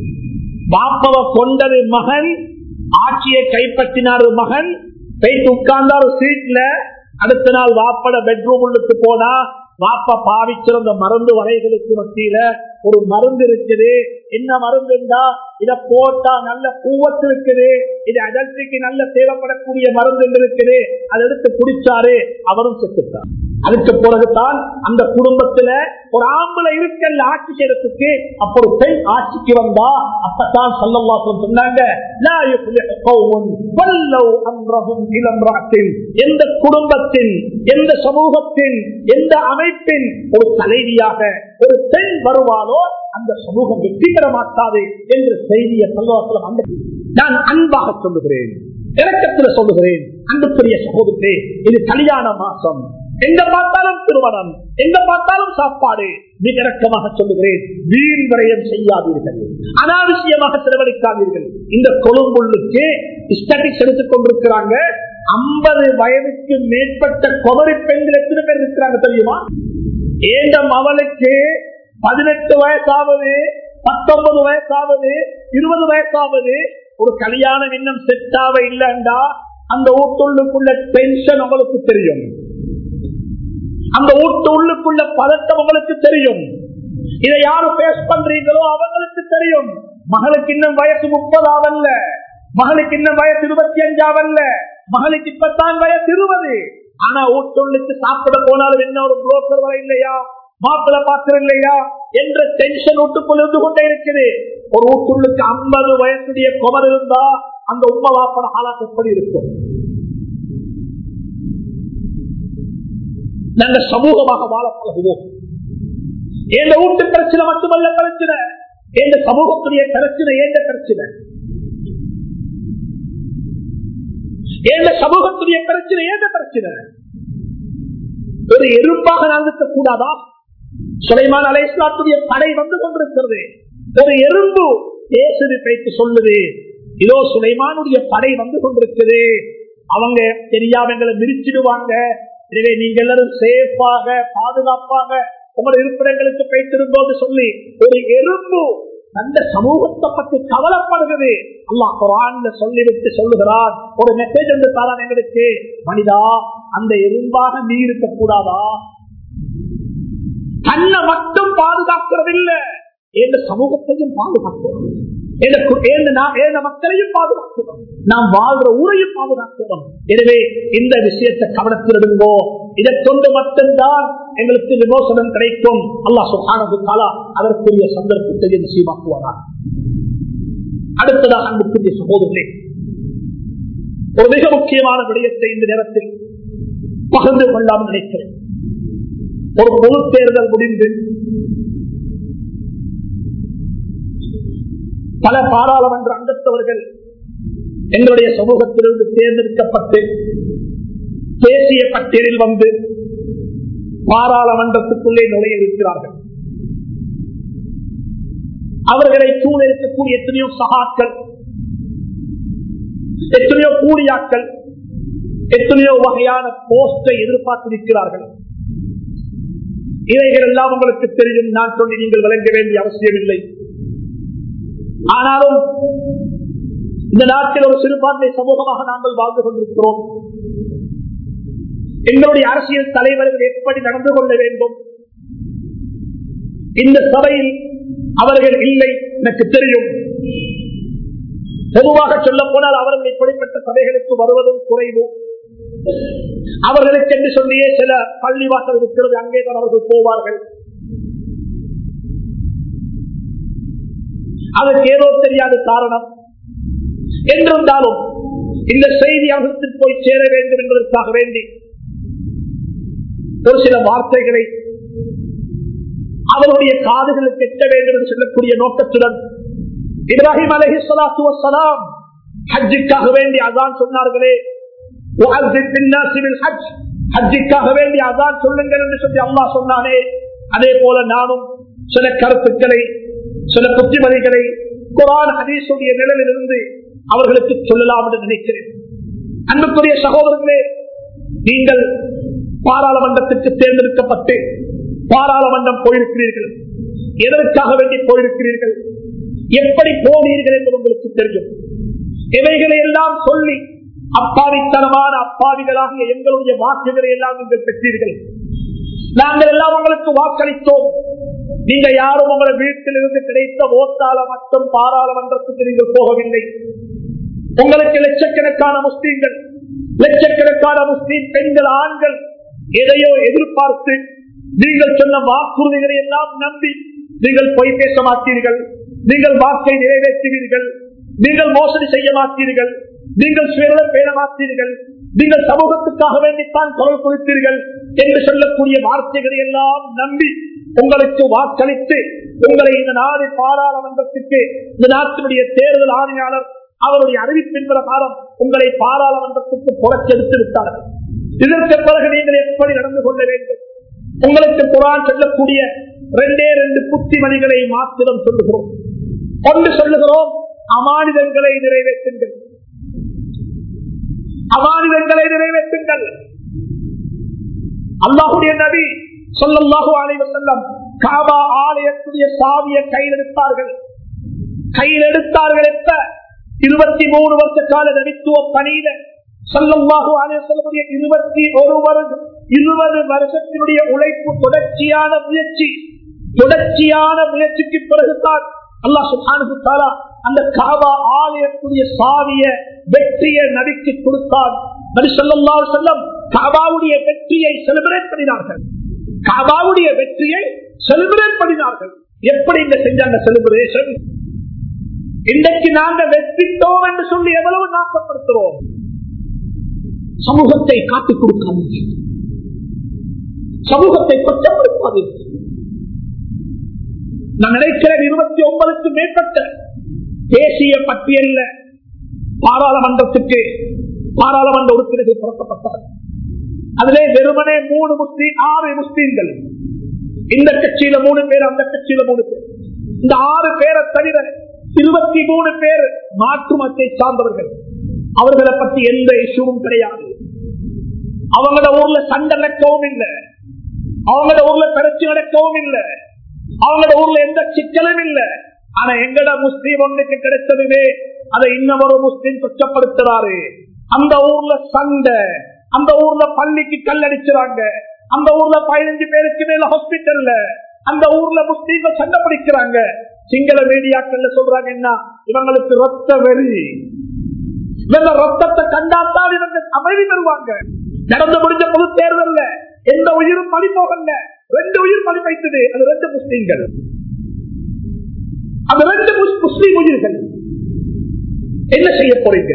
பாப்பவ கொண்டது மகன் ஆட்சியை கைப்பற்றினார் ஒரு மகன் போயிட்டு உட்கார்ந்தார் சீட்ல அடுத்த நாள் வாப்பட பெட்ரூம் உள்ளுக்கு போனா வாப்பா பாவிச்சிருந்த மருந்து வரைகளுக்கு மத்தியில ஒரு மருந்து இருக்குது என்ன மருந்துண்டா இத போட்டா நல்ல பூவத்து இருக்குது இது அடல்ட்ரிக்கு நல்ல தேவைப்படக்கூடிய மருந்து இருக்குது அதை எடுத்து குடிச்சாரு அவரும் செத்துட்டார் அதுக்கு பிறகுதான் அந்த குடும்பத்துல ஒரு ஆம்பளை இருக்கல்ல ஆட்சி செய்யறதுக்கு அப்ப ஒரு பெண் ஆட்சிக்கு வந்தா அப்பதான் சல்லல்லாஹு சொன்னாங்க "லா யுஃப்லிஹு கௌமுன் வல்லவ் அம்ரஹும் இலா இம்ரஅத்தின்." எந்த குடும்பத்தின் எந்த சமூகத்தின் எந்த அமைப்பின் ஒரு தலைவியாக ஒரு பெண் வருவாளோ அந்த சமூகம் வெற்றி பெற மாட்டாது என்ற செய்தியை சல்லல்லாஹு அந்த நான் அன்பாக சொல்லுகிறேன் இறக்கத்தில் சொல்லுகிறேன் அன்புக்குரிய சகோதரே இது கல்யாண மாசம் எங்க பார்த்தாலும் திருமணம் எங்க பார்த்தாலும் சாப்பாடு மிக இறக்கமாக சொல்லுகிறேன் வீண் விரயம் செய்யாதீர்கள் அனாவசியமாக செலவழிக்காதீர்கள் இந்த கொழும்புள்ளுக்கு ஸ்டாட்டிக்ஸ் எடுத்துக் கொண்டிருக்கிறாங்க ஐம்பது வயதுக்கு மேற்பட்ட குமரி பெண்கள் எத்தனை பேர் இருக்கிறாங்க தெரியுமா ஏண்டம் அவளுக்கு பதினெட்டு வயசாவது பத்தொன்பது வயசாவது இருபது வயசாவது ஒரு கல்யாணம் இன்னும் செட்டாவ இல்லைண்டா அந்த வீட்டுள்ளுக்குள்ள டென்ஷன் உங்களுக்கு தெரியும் அந்த வீட்டு உள்ளுக்குள்ள பதட்டம் உங்களுக்கு தெரியும் இதை யாரு பேஸ் பண்றீங்களோ அவங்களுக்கு தெரியும் மகளுக்கு இன்னும் வயசு முப்பது ஆவல்ல மகளுக்கு இன்னும் வயசு இருபத்தி அஞ்சாவல்ல மகளுக்கு இப்பத்தான் வயசு இருபது ஆனா வீட்டுள்ளுக்கு சாப்பிட போனாலும் என்ன ஒரு புரோக்கர் வர இல்லையா மாப்பிள்ள பாத்திரம் இல்லையா என்ற டென்ஷன் வீட்டுக்குள் இருந்து கொண்டே இருக்குது ஒரு வீட்டுள்ளுக்கு ஐம்பது வயசுடைய குமர் இருந்தா அந்த உண்மை வாப்பட ஆளாக்கு எப்படி இருக்கும் நாங்க சமூகமாக வாழ பழகுவோம் எந்த வீட்டு பிரச்சனை மட்டுமல்ல பிரச்சனை எந்த சமூகத்துடைய பிரச்சனை எந்த பிரச்சனை எந்த சமூகத்துடைய பிரச்சனை எந்த பிரச்சனை ஒரு எறும்பாக நாங்க கூடாதா சுலைமான் அலைஸ்லாத்துடைய படை வந்து கொண்டிருக்கிறது ஒரு எறும்பு பேசுது பேச்சு சொல்லுது இதோ சுலைமானுடைய படை வந்து கொண்டிருக்குது அவங்க தெரியாம எங்களை விரிச்சிடுவாங்க எனவே நீங்க எல்லாரும் சேஃபாக பாதுகாப்பாக உங்களுடைய இருப்பிடங்களுக்கு போய்த்திருந்தோம் சொல்லி ஒரு எறும்பு அந்த சமூகத்தை பற்றி கவலைப்படுகிறது அல்லாஹ் குரான்ல சொல்லிவிட்டு சொல்லுகிறார் ஒரு மெசேஜ் வந்து தாரான் எங்களுக்கு மனிதா அந்த எறும்பாக நீ இருக்க கூடாதா தன்னை மட்டும் பாதுகாக்கிறதில்லை எந்த சமூகத்தையும் பாதுகாக்கிறோம் மக்களையும் பாதுகாக்கிறோம் நாம் வாழ்ற ஊரையும் பாதுகாக்கிறோம் எனவே இந்த விஷயத்தை கவனத்தில் இருங்கோ இதை கொண்டு மட்டும்தான் எங்களுக்கு விமோசனம் கிடைக்கும் அல்லா சுகானது காலா அதற்குரிய சந்தர்ப்பத்தை நிச்சயமாக்குவாரா அடுத்ததாக அன்புக்குரிய சகோதரே ஒரு மிக முக்கியமான விடயத்தை இந்த நேரத்தில் பகிர்ந்து கொள்ளாமல் நினைக்கிறேன் ஒரு பொது தேர்தல் முடிந்து பல பாராளுமன்ற அங்கத்தவர்கள் எங்களுடைய சமூகத்திலிருந்து தேர்ந்தெடுக்கப்பட்டு தேசிய பட்டியலில் வந்து பாராளுமன்றத்துக்குள்ளே நுழைய இருக்கிறார்கள் அவர்களை சூழ இருக்கக்கூடிய எத்தனையோ சகாக்கள் எத்தனையோ கூலியாக்கள் எத்தனையோ வகையான போஸ்டை எதிர்பார்த்திருக்கிறார்கள் இவைகள் எல்லாம் உங்களுக்கு தெரியும் நான் சொல்லி நீங்கள் வழங்க வேண்டிய அவசியமில்லை ஆனாலும் இந்த நாட்டில் ஒரு சிறுபான்மை சமூகமாக நாங்கள் வாழ்ந்து கொண்டிருக்கிறோம் எங்களுடைய அரசியல் தலைவர்கள் எப்படி நடந்து கொள்ள வேண்டும் இந்த சபையில் அவர்கள் இல்லை எனக்கு தெரியும் பொதுவாக சொல்ல போனால் அவர்கள் இப்படிப்பட்ட சபைகளுக்கு வருவதும் குறைவு அவர்களுக்கு என்று சொல்லியே சில பள்ளிவாசல் இருக்கிறது அங்கே தான் அவர்கள் போவார்கள் அதற்கு ஏதோ தெரியாத காரணம் என்றிருந்தாலும் இந்த செய்தி அவர்களுக்கு போய் சேர வேண்டும் என்பதற்காக வேண்டி ஒரு சில வார்த்தைகளை அவருடைய காதுகளுக்கு எட்ட வேண்டும் என்று சொல்லக்கூடிய நோக்கத்துடன் இப்ராஹிம் அலஹி சலாத்து வசலாம் ஹஜ்ஜுக்காக வேண்டி அதான் சொன்னார்களே ஹஜ்ஜுக்காக வேண்டி அதான் சொல்லுங்கள் என்று சொல்லி அம்மா சொன்னானே அதே போல நானும் சில கருத்துக்களை சில புத்திமதிகளை குரான் ஹதீசுடைய நிலையில் இருந்து அவர்களுக்கு சொல்லலாம் என்று நினைக்கிறேன் அன்புக்குரிய சகோதரர்களே நீங்கள் பாராளுமன்றத்திற்கு தேர்ந்தெடுக்கப்பட்டு பாராளுமன்றம் போயிருக்கிறீர்கள் எதற்காக வேண்டி போயிருக்கிறீர்கள் எப்படி போனீர்கள் என்பது உங்களுக்கு தெரியும் இவைகளை எல்லாம் சொல்லி அப்பாவித்தனமான அப்பாவிகளாகிய எங்களுடைய வாக்குகளை எல்லாம் நீங்கள் பெற்றீர்கள் நாங்கள் எல்லாம் உங்களுக்கு வாக்களித்தோம் நீங்க யாரும் உங்களை வீட்டில் இருந்து கிடைத்த ஓட்டால மட்டும் பாராளுமன்றத்துக்கு நீங்கள் போகவில்லை உங்களுக்கு லட்சக்கணக்கான முஸ்லீம்கள் லட்சக்கணக்கான முஸ்லீம் பெண்கள் ஆண்கள் எதையோ எதிர்பார்த்து நீங்கள் சொன்ன வாக்குறுதிகளை எல்லாம் நம்பி நீங்கள் பொய் பேச மாட்டீர்கள் நீங்கள் வாக்கை நிறைவேற்றுவீர்கள் நீங்கள் மோசடி செய்ய மாட்டீர்கள் நீங்கள் சுயல பேண மாட்டீர்கள் நீங்கள் சமூகத்துக்காக வேண்டித்தான் குரல் கொடுத்தீர்கள் என்று சொல்லக்கூடிய வார்த்தைகளை எல்லாம் நம்பி உங்களுக்கு வாக்களித்து உங்களை இந்த நாடு பாராளுமன்றத்திற்கு இந்த நாட்டினுடைய தேர்தல் ஆணையாளர் அவருடைய அறிவிப்பின் பிரகாரம் உங்களை பாராளுமன்றத்துக்கு புறச்செடுத்து விட்டார்கள் இதற்கு பிறகு நீங்கள் எப்படி நடந்து கொள்ள வேண்டும் உங்களுக்கு குரான் சொல்லக்கூடிய ரெண்டே ரெண்டு புத்திமதிகளை மாத்திரம் சொல்லுகிறோம் ஒன்று சொல்லுகிறோம் அமானிதங்களை நிறைவேற்றுங்கள் அமானிதங்களை நிறைவேற்றுங்கள் அல்லாஹுடைய நபி சொல்லல்லாஹு அலைவர் செல்லம் காபா ஆலயத்துடைய சாவியை கையில் எடுத்தார்கள் கையில் எடுத்தார்கள் எப்ப இருபத்தி மூணு வருஷ கால நபித்துவ பணியில சொல்லல்லாஹு அலைவசல்லுடைய இருபத்தி ஒரு வருடம் இருபது வருஷத்தினுடைய உழைப்பு தொடர்ச்சியான முயற்சி தொடர்ச்சியான முயற்சிக்கு பிறகுதான் அல்லா சுல்தானு அந்த காபா ஆலயத்துடைய சாவிய வெற்றியை நபிக்கு கொடுத்தார் நபி சொல்லா செல்லம் காபாவுடைய வெற்றியை செலிபிரேட் பண்ணினார்கள் காபாவுடைய வெற்றியை செலிபிரேட் பண்ணினார்கள் எப்படி இங்க செஞ்சாங்க செலிபிரேஷன் இன்றைக்கு நாங்க வெற்றிட்டோம் என்று சொல்லி எவ்வளவு நாசப்படுத்துறோம் சமூகத்தை காட்டிக் கொடுக்காது சமூகத்தை கொச்சப்படுத்தாது நான் நினைக்கிறேன் இருபத்தி ஒன்பதுக்கு மேற்பட்ட தேசிய பட்டியல்ல பாராளுமன்றத்துக்கு பாராளுமன்ற உறுப்பினர்கள் புறக்கப்பட்டார் அதிலே வெறுமனே மூணு முஸ்லீம் ஆறு முஸ்லீம்கள் இந்த கட்சியில மூணு பேர் அந்த கட்சியில மூணு பேர் இந்த ஆறு பேரை தவிர இருபத்தி மூணு பேர் மாற்று மத்தை சார்ந்தவர்கள் அவர்களை பற்றி எந்த இஷ்யூவும் கிடையாது அவங்களோட ஊர்ல சண்டை நடக்கவும் இல்லை அவங்களோட ஊர்ல பிரச்சனை நடக்கவும் இல்லை அவங்களோட ஊர்ல எந்த சிக்கலும் இல்லை ஆனா எங்கட முஸ்லீம் ஒன்றுக்கு கிடைச்சதுமே அதை இன்னொரு முஸ்லீம் குற்றப்படுத்துறாரு அந்த ஊர்ல சண்டை அந்த ஊர்ல பள்ளிக்கு கல்லடிச்சுறாங்க அந்த ஊர்ல பதினஞ்சு பேருக்கு மேல ஹாஸ்பிட்டல்ல அந்த ஊர்ல முஸ்லீம்கள் சண்டை பிடிக்கிறாங்க சிங்கள மீடியாக்கள்ல சொல்றாங்க என்ன இவங்களுக்கு ரத்த வெறி இவங்க ரத்தத்தை கண்டாத்தான் இவங்க அமைதி பெறுவாங்க நடந்து முடிஞ்ச பொது தேர்தல்ல எந்த உயிரும் பழி போகல ரெண்டு உயிர் பழி வைத்தது அது ரெண்டு முஸ்லீம்கள் அந்த ரெண்டு முஸ்லீம் உயிர்கள் என்ன செய்ய போறீங்க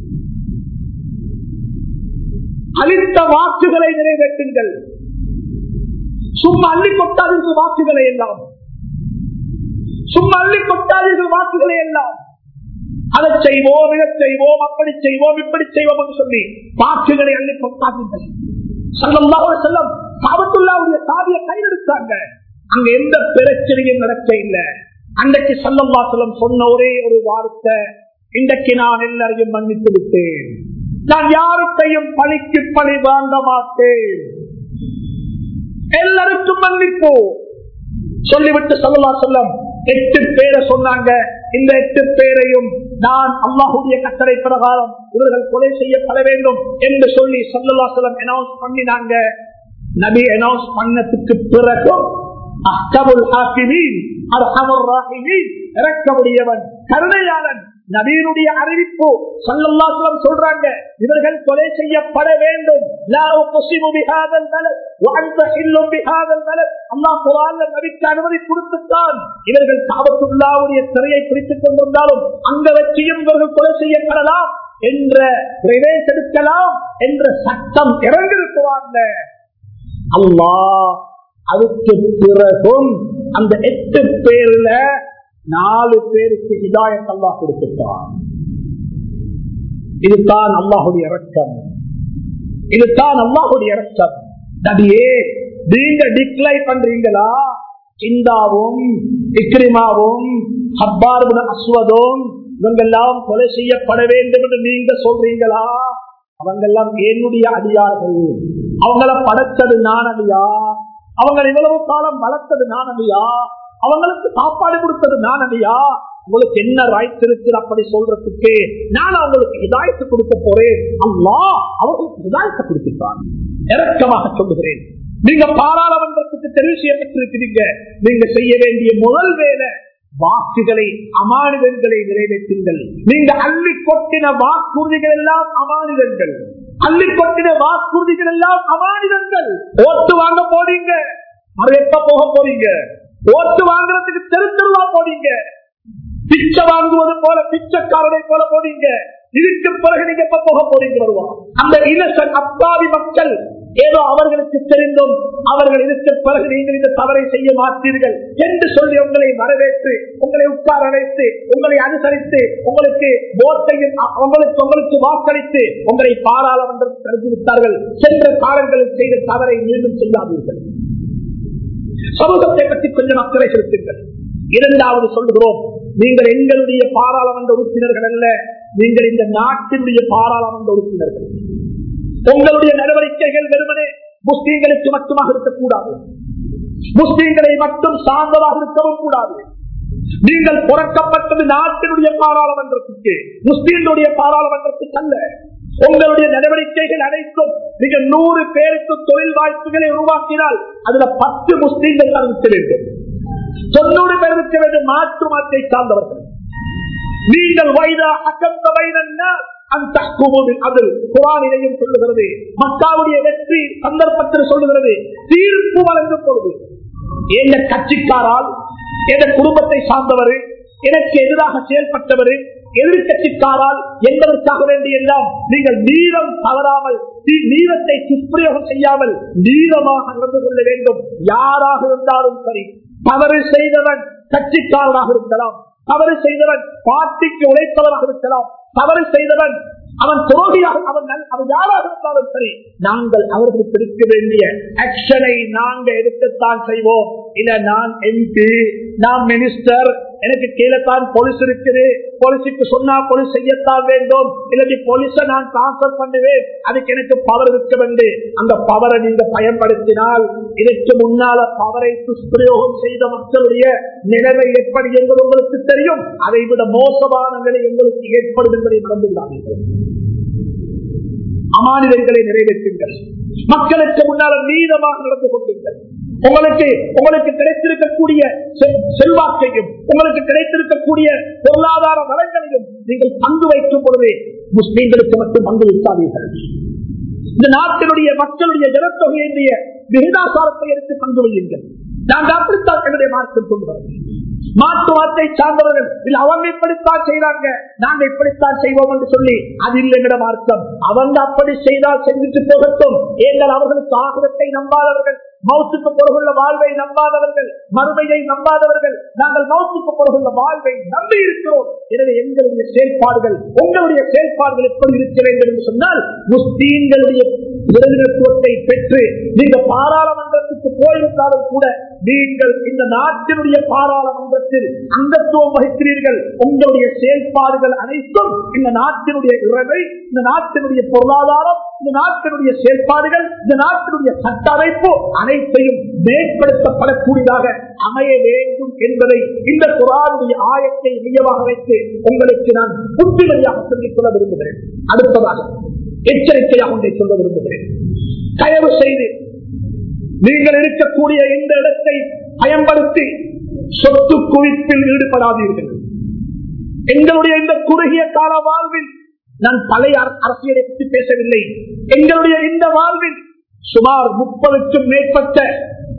அளித்த வாக்குகளை நிறைவேற்றுங்கள் சும்மா அள்ளி கொட்டாதீர்கள் வாக்குகளை எல்லாம் சும்மா அள்ளி கொட்டாதீர்கள் வாக்குகளை எல்லாம் அதை செய்வோம் இதை செய்வோம் அப்படி செய்வோம் இப்படி செய்வோம் என்று சொல்லி வாக்குகளை அள்ளி கொட்டாதீர்கள் செல்லம் காபத்துள்ளாவுடைய சாதியை கையெடுத்தாங்க அங்க எந்த பிரச்சனையும் நடக்க இல்லை அன்றைக்கு சல்லம்மா செல்லம் சொன்ன ஒரே ஒரு வார்த்தை இன்றைக்கு நான் எல்லாரையும் மன்னித்து விட்டேன் நான் யாருக்கையும் பழிக்கு பழி வாங்க மாட்டேன் எல்லாருக்கும் மன்னிப்போ சொல்லிவிட்டு சொல்லலா சொல்லம் எட்டு பேரை சொன்னாங்க இந்த எட்டு பேரையும் நான் அல்லாஹுடைய கட்டளை பிரகாரம் இவர்கள் கொலை செய்யப்பட வேண்டும் என்று சொல்லி சொல்லலா சொல்லம் அனௌன்ஸ் பண்ணினாங்க நபி அனௌன்ஸ் பண்ணதுக்கு பிறகும் அஹ்கமுல் ஹாக்கிமீன் அர்ஹமுர் ராஹிமீன் இறக்கமுடையவன் கருணையாளன் நபீனுடைய அறிவிப்பு சல்லல்லாஹு சொல்றாங்க இவர்கள் கொலை செய்யப்பட வேண்டும் அல்லாஹ் குரான்ல நபிக்கு அனுமதி கொடுத்துத்தான் இவர்கள் காபத்துள்ளாவுடைய சிறையை பிடித்துக் கொண்டிருந்தாலும் அங்க வச்சியும் இவர்கள் கொலை செய்யப்படலாம் என்ற ரிவேஸ் எடுக்கலாம் என்ற சட்டம் இறங்கிருக்குவாங்க அல்லாஹ் அதுக்கு பிறகும் அந்த எட்டு பேர்ல நாலு பேருக்கு ஹிதாயத் அல்லாஹ் கொடுத்துட்டான் இதுதான் அல்லாஹுடைய இறக்கம் இதுதான் அல்லாஹுடைய இறக்கம் நபியே நீங்க டிக்ளை பண்றீங்களா இந்தாவும் இக்ரிமாவும் ஹப்பார்புன அஸ்வதும் இவங்கெல்லாம் கொலை செய்யப்பட வேண்டும் என்று நீங்க சொல்றீங்களா அவங்கெல்லாம் என்னுடைய அடியார்கள் அவங்கள படைச்சது நான் அடியா அவங்க இவ்வளவு காலம் வளர்த்தது நான் அடியா அவங்களுக்கு சாப்பாடு கொடுத்தது நான் அடியா உங்களுக்கு என்ன ரைட்ஸ் இருக்கு அப்படி சொல்றதுக்கு நான் அவங்களுக்கு இதாயத்து கொடுக்க போறேன் அம்மா அவங்களுக்கு இதாயத்தை கொடுத்துட்டான் இறக்கமாக சொல்லுகிறேன் நீங்க பாராளுமன்றத்துக்கு தெரிவு செய்யப்பட்டிருக்கிறீங்க நீங்க செய்ய வேண்டிய முதல் வேலை வாக்குகளை அமானிதங்களை நிறைவேற்றுங்கள் நீங்க அள்ளி கொட்டின வாக்குறுதிகள் எல்லாம் அமானிதங்கள் அள்ளி கொட்டின வாக்குறுதிகள் எல்லாம் அமானிதங்கள் ஓட்டு வாங்க போறீங்க அது எப்ப போக போறீங்க ஓட்டு வாங்குறதுக்கு தெரு தெருவா போறீங்க பிச்சை வாங்குவது போல பிச்சைக்காரனை போல போனீங்க இதுக்கு பிறகு நீங்க எப்ப போக போறீங்க வருவா அந்த இனசன் அப்பாவி மக்கள் ஏதோ அவர்களுக்கு தெரிந்தும் அவர்கள் இதற்கு பிறகு நீங்கள் இந்த தவறை செய்ய மாட்டீர்கள் என்று சொல்லி உங்களை வரவேற்று உங்களை உட்கார வைத்து உங்களை அனுசரித்து உங்களுக்கு ஓட்டையும் உங்களுக்கு உங்களுக்கு வாக்களித்து உங்களை பாராளுமன்றத்தில் கருதி விட்டார்கள் சென்ற காலங்களில் செய்த தவறை மீண்டும் செய்யாதீர்கள் சமூகத்தை பற்றி கொஞ்சம் அக்கறை செலுத்துங்கள் இரண்டாவது சொல்லுகிறோம் நீங்கள் எங்களுடைய பாராளுமன்ற உறுப்பினர்கள் அல்ல நீங்கள் இந்த நாட்டினுடைய பாராளுமன்ற உறுப்பினர்கள் உங்களுடைய நடவடிக்கைகள் வெறுமனே முஸ்லீம்களுக்கு மட்டுமாக இருக்கக்கூடாது முஸ்லீம்களை மட்டும் சார்ந்ததாக இருக்கவும் கூடாது நீங்கள் புறக்கப்பட்டது நாட்டினுடைய பாராளுமன்றத்துக்கு முஸ்லீம்களுடைய பாராளுமன்றத்துக்கு அல்ல உங்களுடைய நடவடிக்கைகள் அனைத்தும் மிக நூறு பேருக்கு தொழில் வாய்ப்புகளை உருவாக்கினால் அதுல பத்து முஸ்லீம்கள் தான் இருக்க வேண்டும் தொண்ணூறு பேர் இருக்க வேண்டும் மாற்று மாற்றை சார்ந்தவர்கள் நீங்கள் வைதா அக்கந்த வைரன்னா அந்த அதில் குரானிலையும் சொல்லுகிறது மக்காவுடைய வெற்றி சந்தர்ப்பத்தில் சொல்லுகிறது தீர்ப்பு வழங்கும் பொழுது எந்த கட்சிக்காரால் எந்த குடும்பத்தை சார்ந்தவர் எனக்கு எதிராக செயல்பட்டவர் எதிர்கட்சிக்காரால் என்பதற்காக வேண்டிய எல்லாம் நீங்கள் நீளம் தவறாமல் நீளத்தை துஷ்பிரயோகம் செய்யாமல் நீளமாக நடந்து கொள்ள வேண்டும் யாராக இருந்தாலும் சரி தவறு செய்தவன் கட்சிக்காரனாக இருக்கலாம் தவறு செய்தவன் பார்ட்டிக்கு உழைத்தவனாக இருக்கலாம் தவறு செய்தவன் அவன் துரோகியாக அவன் அவன் யாராக இருந்தாலும் சரி நாங்கள் அவர்களுக்கு எடுக்க வேண்டிய ஆக்ஷனை நாங்க எடுக்கத்தான் செய்வோம் இல்ல நான் எம்பி நான் மினிஸ்டர் எனக்கு கீழே தான் போலீஸ் இருக்குது போலீஸுக்கு சொன்னா போலீஸ் செய்யத்தான் வேண்டும் இல்லாட்டி போலீஸ நான் டிரான்ஸ்பர் பண்ணுவேன் அதுக்கு எனக்கு பவர் இருக்க வேண்டும் அந்த பவரை நீங்க பயன்படுத்தினால் இதற்கு முன்னால பவரை துஷ்பிரயோகம் செய்த மக்களுடைய நிலைமை எப்படி என்பது உங்களுக்கு தெரியும் அதை விட மோசமான நிலை உங்களுக்கு ஏற்படும் என்பதை மறந்துவிடாதீர்கள் அமானிதர்களை நிறைவேற்றுங்கள் மக்களுக்கு முன்னால நீதமாக நடந்து கொண்டீர்கள் உங்களுக்கு உங்களுக்கு கிடைத்திருக்கக்கூடிய செல்வாக்கையும் உங்களுக்கு கிடைத்திருக்கக்கூடிய பொருளாதார வளங்களையும் நீங்கள் பங்கு வைக்கும் பொழுது முஸ்லீம்களுக்கு மட்டும் பங்கு வைக்காதீர்கள் இந்த நாட்டினுடைய மக்களுடைய ஜனத்தொகையினுடைய விகிதாசாரத்தை எடுத்து பங்கு வையுங்கள் நாங்கள் அப்படித்தான் என்னுடைய மார்க்கம் சொல்லுகிறோம் மாட்டு வார்த்தை சார்ந்தவர்கள் இல்ல அவங்க இப்படித்தான் செய்யறாங்க நாங்க இப்படித்தான் செய்வோம் என்று சொல்லி அது இல்லைங்கிற மார்க்கம் அவங்க அப்படி செய்தால் செஞ்சுட்டு போகட்டும் ஏங்கள் அவர்களுக்கு ஆகிரத்தை நம்பாதவர்கள் மௌத்துக்கு பொருளுள்ள வாழ்வை நம்பாதவர்கள் மறுமையை நம்பாதவர்கள் நாங்கள் மௌத்துக்கு பொருளுள்ள வாழ்வை நம்பி இருக்கிறோம் எனவே எங்களுடைய செயல்பாடுகள் உங்களுடைய செயல்பாடுகள் எப்படி இருக்க வேண்டும் என்று சொன்னால் முஸ்லீம்களுடைய பிரதிநிதித்துவத்தை பெற்று நீங்க பாராளுமன்றத்துக்கு போயிருந்தாலும் கூட நீங்கள் இந்த நாட்டினுடைய பாராளுமன்றத்தில் அங்கத்துவம் வகிக்கிறீர்கள் உங்களுடைய செயல்பாடுகள் அனைத்தும் இந்த நாட்டினுடைய உறவை இந்த நாட்டினுடைய பொருளாதாரம் இந்த நாட்டினுடைய செயல்பாடுகள் இந்த நாட்டினுடைய சட்ட அமைப்பு அனைத்தையும் மேம்படுத்தப்படக்கூடியதாக அமைய வேண்டும் என்பதை இந்த குரானுடைய ஆயத்தை மையமாக வைத்து உங்களுக்கு நான் புத்திமதியாக சொல்லிக் கொள்ள விரும்புகிறேன் அடுத்ததாக எச்சரிக்கையாக ஒன்றை சொல்ல விரும்புகிறேன் தயவு செய்து நீங்கள் இருக்கக்கூடிய இந்த இடத்தை பயன்படுத்தி சொத்து குவிப்பில் ஈடுபடாதீர்கள் எங்களுடைய இந்த குறுகிய கால வாழ்வில் நான் பழைய அரசியலை பற்றி பேசவில்லை எங்களுடைய இந்த வாழ்வில் சுமார் முப்பதுக்கும் மேற்பட்ட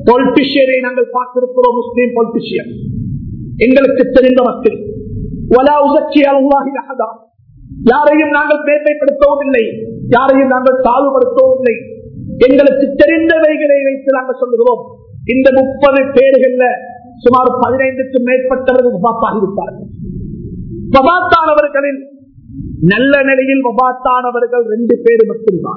பொலிட்டிஷியனை நாங்கள் பார்த்திருக்கிறோம் முஸ்லீம் பொலிட்டிஷியன் எங்களுக்கு தெரிந்த மக்கள் வலா உசச்சி அல்லாஹி அஹதா யாரையும் நாங்கள் மேன்மைப்படுத்தவும் இல்லை யாரையும் நாங்கள் தாழ்வுபடுத்தவும் இல்லை எங்களுக்கு தெரிந்தவைகளை வைத்து நாங்கள் சொல்லுகிறோம் இந்த முப்பது பேர்கள்ல சுமார் பதினைந்துக்கும் மேற்பட்டவர்கள் வபாத்தாகிவிட்டார்கள் வபாத்தானவர்களில் நல்ல நிலையில் வபாத்தானவர்கள் ரெண்டு பேர் மட்டும்தான்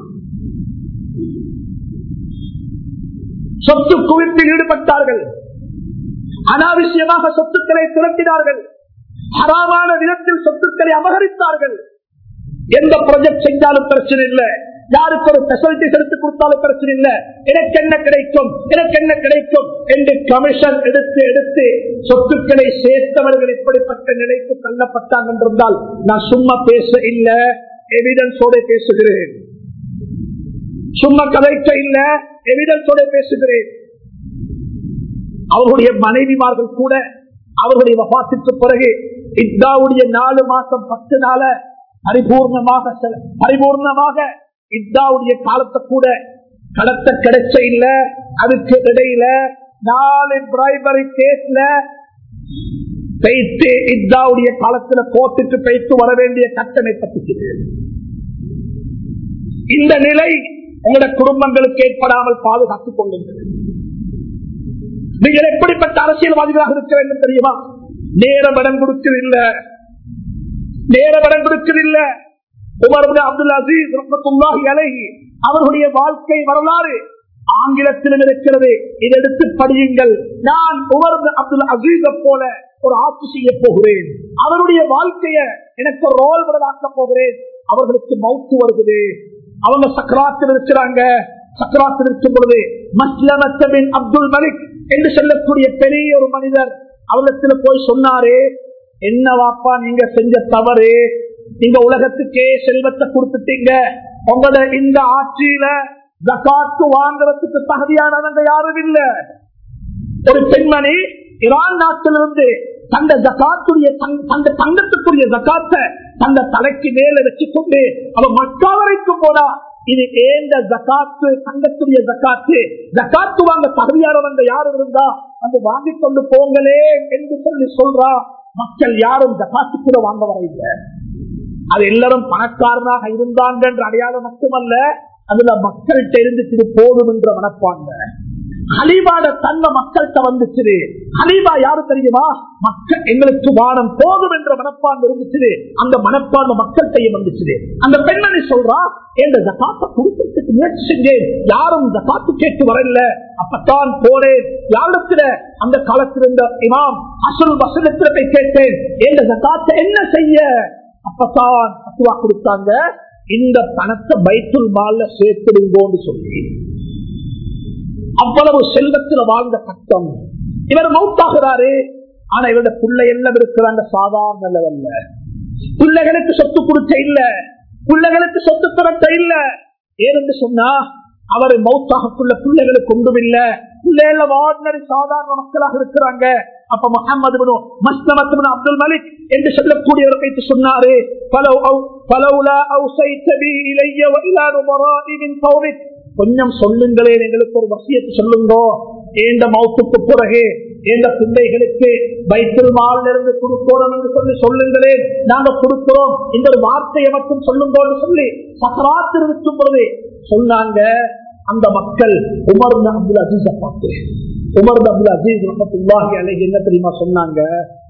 சொத்து குவிப்பில் ஈடுபட்டார்கள் அனாவசியமாக சொத்துக்களை திரட்டினார்கள் ஹராமான விதத்தில் சொத்துக்களை அபகரித்தார்கள் எந்த ப்ராஜெக்ட் செஞ்சாலும் பிரச்சனை இல்லை யாருக்கு ஒரு பெசிலிட்டிஸ் எடுத்து கொடுத்தாலும் பிரச்சனை இல்லை எனக்கு என்ன கிடைக்கும் எனக்கு என்ன கிடைக்கும் என்று கமிஷன் எடுத்து எடுத்து சொத்துக்களை சேர்த்தவர்கள் இப்படிப்பட்ட நிலைக்கு தள்ளப்பட்டாங்க என்றிருந்தால் நான் சும்மா பேச இல்ல எவிடன்ஸோட பேசுகிறேன் சும்மா கதைக்க இல்ல எவிடன்ஸோட பேசுகிறேன் அவர்களுடைய மனைவிமார்கள் கூட அவர்களுடைய வபாத்துக்கு பிறகு இத்தாவுடைய நாலு மாசம் பத்து நாள பரிபூர்ணமாக செல- பரிபூர்ணமாக இத்தாவுடைய காலத்தை கூட கடத்த கிடைச்ச இல்ல அதுக்கு இடையில நாலு பிரைபரி கேஸ்ல பெய்த்து இத்தாவுடைய காலத்துல கோர்ட்டுக்கு பெய்த்து வர வேண்டிய கட்டணை பற்றிக்கிறது இந்த நிலை உங்களுடைய குடும்பங்களுக்கு ஏற்படாமல் பாதுகாத்துக் கொள்ளுங்கள் நீங்கள் எப்படிப்பட்ட அரசியல்வாதிகளாக இருக்க வேண்டும் தெரியுமா நேரம் இடம் கொடுக்கவில்லை நேரம் இடம் கொடுக்கவில்லை உமர் இப்னு அப்துல் அசீஸ் ரஹ்மத்துல்லாஹி அலைஹி அவர்களுடைய வாழ்க்கை வரலாறு ஆங்கிலத்திலும் இருக்கிறது இதை எடுத்து படியுங்கள் நான் உமர் இப்னு அப்துல் அசீஸ போல ஒரு ஆட்சி செய்ய போகிறேன் அவருடைய வாழ்க்கைய எனக்கு ரோல் மாடலாக்க போகிறேன் அவர்களுக்கு மவுத்து வருகிறது அவங்க சக்கராத்தில் இருக்கிறாங்க சக்கராத்தில் இருக்கும் பொழுது மஸ்லமத்தபின் அப்துல் மலிக் என்று சொல்லக்கூடிய பெரிய ஒரு மனிதர் அவரிடத்துல போய் சொன்னாரு என்ன வாப்பா நீங்க செஞ்ச தவறு நீங்க உலகத்துக்கே செல்வத்தை கொடுத்துட்டீங்க உங்களோட இந்த ஆட்சியில ஜகாத்து வாங்குறதுக்கு தகுதியானவங்க யாரும் இல்ல ஒரு பெண்மணி ஈரான் நாட்டிலிருந்து தந்த ஜகாத்துடைய தந்த தங்கத்துக்குரிய ஜகாத்தை தந்த தலைக்கு மேல வச்சுக்கொண்டு அவ மக்கா வரைக்கும் போனா இது ஏந்த ஜகாத்து தங்கத்துடைய ஜக்காத்து ஜக்காத்து வாங்க தகுதியானவங்க யாரும் இருந்தா அந்த வாங்கி கொண்டு போங்களே என்று சொல்லி சொல்றா மக்கள் யாரும் ஜக்காத்து கூட வாங்க வரையில்லை அது எல்லாரும் பணக்காரனாக இருந்தாங்க என்ற அடையாளம் மட்டுமல்ல அதுல மக்கள்கிட்ட இருந்துச்சு போதும் என்ற மனப்பாங்க ஹலீபாட தன்மை மக்கள்கிட்ட வந்துச்சு ஹலீபா யாரு தெரியுமா மக்கள் எங்களுக்கு வானம் போதும் என்ற மனப்பான்மை இருந்துச்சு அந்த மனப்பான்மை மக்கள்கிட்டையும் வந்துச்சு அந்த பெண்மணி சொல்றா என்ற ஜகாத்தை கொடுக்கறதுக்கு முயற்சி செஞ்சேன் யாரும் ஜகாத்து கேட்டு வரல அப்பத்தான் போறேன் யாரிடத்துல அந்த காலத்தில் இருந்த இமாம் அசல் வசனத்துல போய் கேட்டேன் என்ற ஜகாத்தை என்ன செய்ய அப்பதான் பத்துவா கொடுத்தாங்க இந்த பணத்தை பைத்துல் மால்ல சேர்த்துடுங்கோன்னு சொல்லி அவ்வளவு செல்வத்தில் வாழ்ந்த கட்டம் இவர் மவுத்தாகிறாரு ஆனா இவருடைய பிள்ளை எல்லாம் இருக்கிறாங்க சாதாரண லெவல்ல பிள்ளைகளுக்கு சொத்து கொடுக்க இல்ல பிள்ளைகளுக்கு சொத்து திரட்ட இல்ல ஏனென்று சொன்னா அவர் மௌத்தாகக்குள்ள பிள்ளைகளுக்கு ஒன்றும் இல்ல பிள்ளைகள ஆர்டினரி சாதாரண மக்களாக இருக்கிறாங்க அப்ப முகமது மஸ்லமத்து அப்துல் மலிக் என்று சொல்லக்கூடியவர் வைத்து சொன்னாரு கொஞ்சம் சொல்லுங்களேன் எங்களுக்கு ஒரு வசியத்தை சொல்லுங்க ஏந்த மௌத்துக்கு பிறகு ஏந்த பிள்ளைகளுக்கு பைத்தில் மால் இருந்து கொடுக்கணும் என்று சொல்லி சொல்லுங்களேன் நாங்க கொடுக்கிறோம் இந்த ஒரு வார்த்தையை மட்டும் சொல்லுங்கன்னு சொல்லி சக்கராத்தில் இருக்கும் பொழுது சொன்னாங்க அந்த மக்கள் உமர் அப்துல் அசீஸ பார்த்து உமர் அப்துல் அசீஸ் ரஹத்துல்லாஹி அலைஹி என்ன தெரியுமா சொன்னாங்க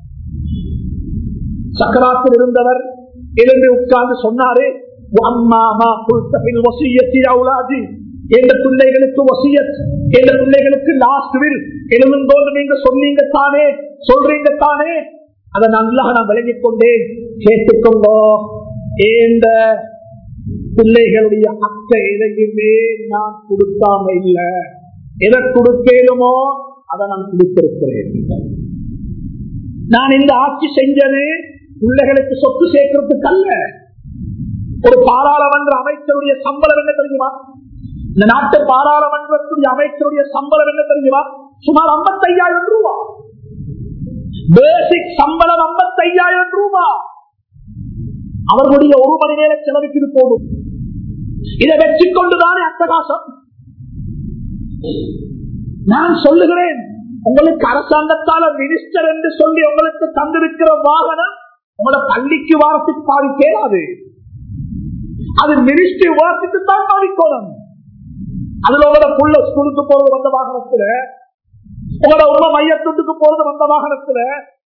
சக்கராத்தில் இருந்தவர் எழுந்து உட்கார்ந்து சொன்னாரு அம்மாமா புல்தபில் வசியத்தி அவுலாதி எந்த பிள்ளைகளுக்கு வசியத் எந்த பிள்ளைகளுக்கு லாஸ்ட் வில் எழுதும்போது நீங்க சொன்னீங்க தானே சொல்றீங்க தானே அதை நல்லா நான் விளங்கிக் கொண்டேன் கேட்டுக்கொண்டோ இந்த பிள்ளைகளுடைய அக்கை எதையுமே நான் கொடுக்காம இல்ல எதை கொடுக்கலுமோ அதை நான் கொடுத்திருக்கிறேன் நான் இந்த ஆட்சி செஞ்சது பிள்ளைகளுக்கு சொத்து சேர்க்கறதுக்கு அல்ல ஒரு பாராளுமன்ற அமைச்சருடைய சம்பளம் என்ன தெரியுமா இந்த நாட்டு பாராளுமன்றத்துடைய அமைச்சருடைய சம்பளம் என்ன தெரியுமா சுமார் ஐம்பத்தையாயிரம் ரூபா பேசிக் சம்பளம் ஐம்பத்தையாயிரம் ரூபா அவர்களுடைய ஒரு மணி நேர செலவுக்கு போடும் இதை வெற்றி கொண்டுதானே அட்டகாசம் நான் சொல்லுகிறேன் உங்களுக்கு அரசாங்கத்தால மினிஸ்டர் என்று சொல்லி உங்களுக்கு தந்திருக்கிற வாகனம் உங்களோட பள்ளிக்கு வாரத்துக்கு பாதிக்கேடாது அது மினிஸ்ட்ரி வாரத்துக்கு தான் பாதிக்கணும் அதுல உங்களோட புள்ள ஸ்கூலுக்கு போறது வந்த வாகனத்துல உங்களோட உண்மை மையத்துக்கு போறது வந்த வாகனத்துல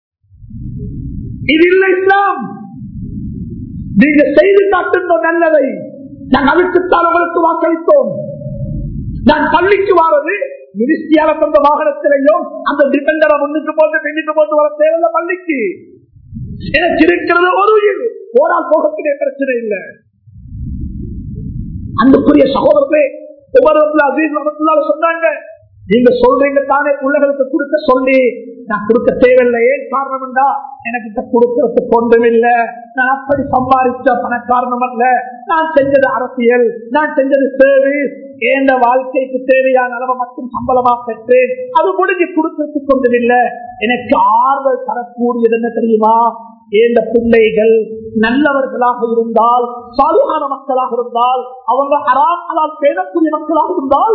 இது இல்லை இஸ்லாம் நீங்க செய்து காட்டுங்க நல்லதை நாங்கள் அதுக்குத்தான் உங்களுக்கு வாக்களித்தோம் நான் பள்ளிக்கு வாரது மினிஸ்டியால தந்த வாகனத்திலையும் அந்த டிபெண்டரை முன்னுக்கு போட்டு பின்னுக்கு போட்டு வர தேவையில்ல பள்ளிக்கு எனக்கு இருக்கிறது ஒரு உயிர் போரால் போகக்கூடிய பிரச்சனை இல்லை அன்புக்குரிய சகோதரர்களே உமர் அசீஸ் ரமத்துல்லால சொன்னாங்க நீங்க சொல்றீங்க தானே பிள்ளைகளுக்கு கொடுக்க சொல்லி நான் கொடுக்க தேவையில்லை ஏன் காரணம் என்றா எனக்கு கொடுக்கறதுக்கு ஒன்றும் இல்லை நான் அப்படி சம்பாதிச்ச பண காரணம் அல்ல நான் செஞ்சது அரசியல் நான் செஞ்சது சர்வீஸ் ஏண்ட வாழ்க்கைக்கு தேவையான அளவை மட்டும் சம்பளமா பெற்றேன் அது முடிஞ்சு கொடுக்கறதுக்கு ஒன்றும் இல்லை எனக்கு ஆறுதல் தரக்கூடியது என்ன தெரியுமா ஏந்த பிள்ளைகள் நல்லவர்களாக இருந்தால் சாலியான மக்களாக இருந்தால் அவங்க அறாமலால் பேணக்கூடிய மக்களாக இருந்தால்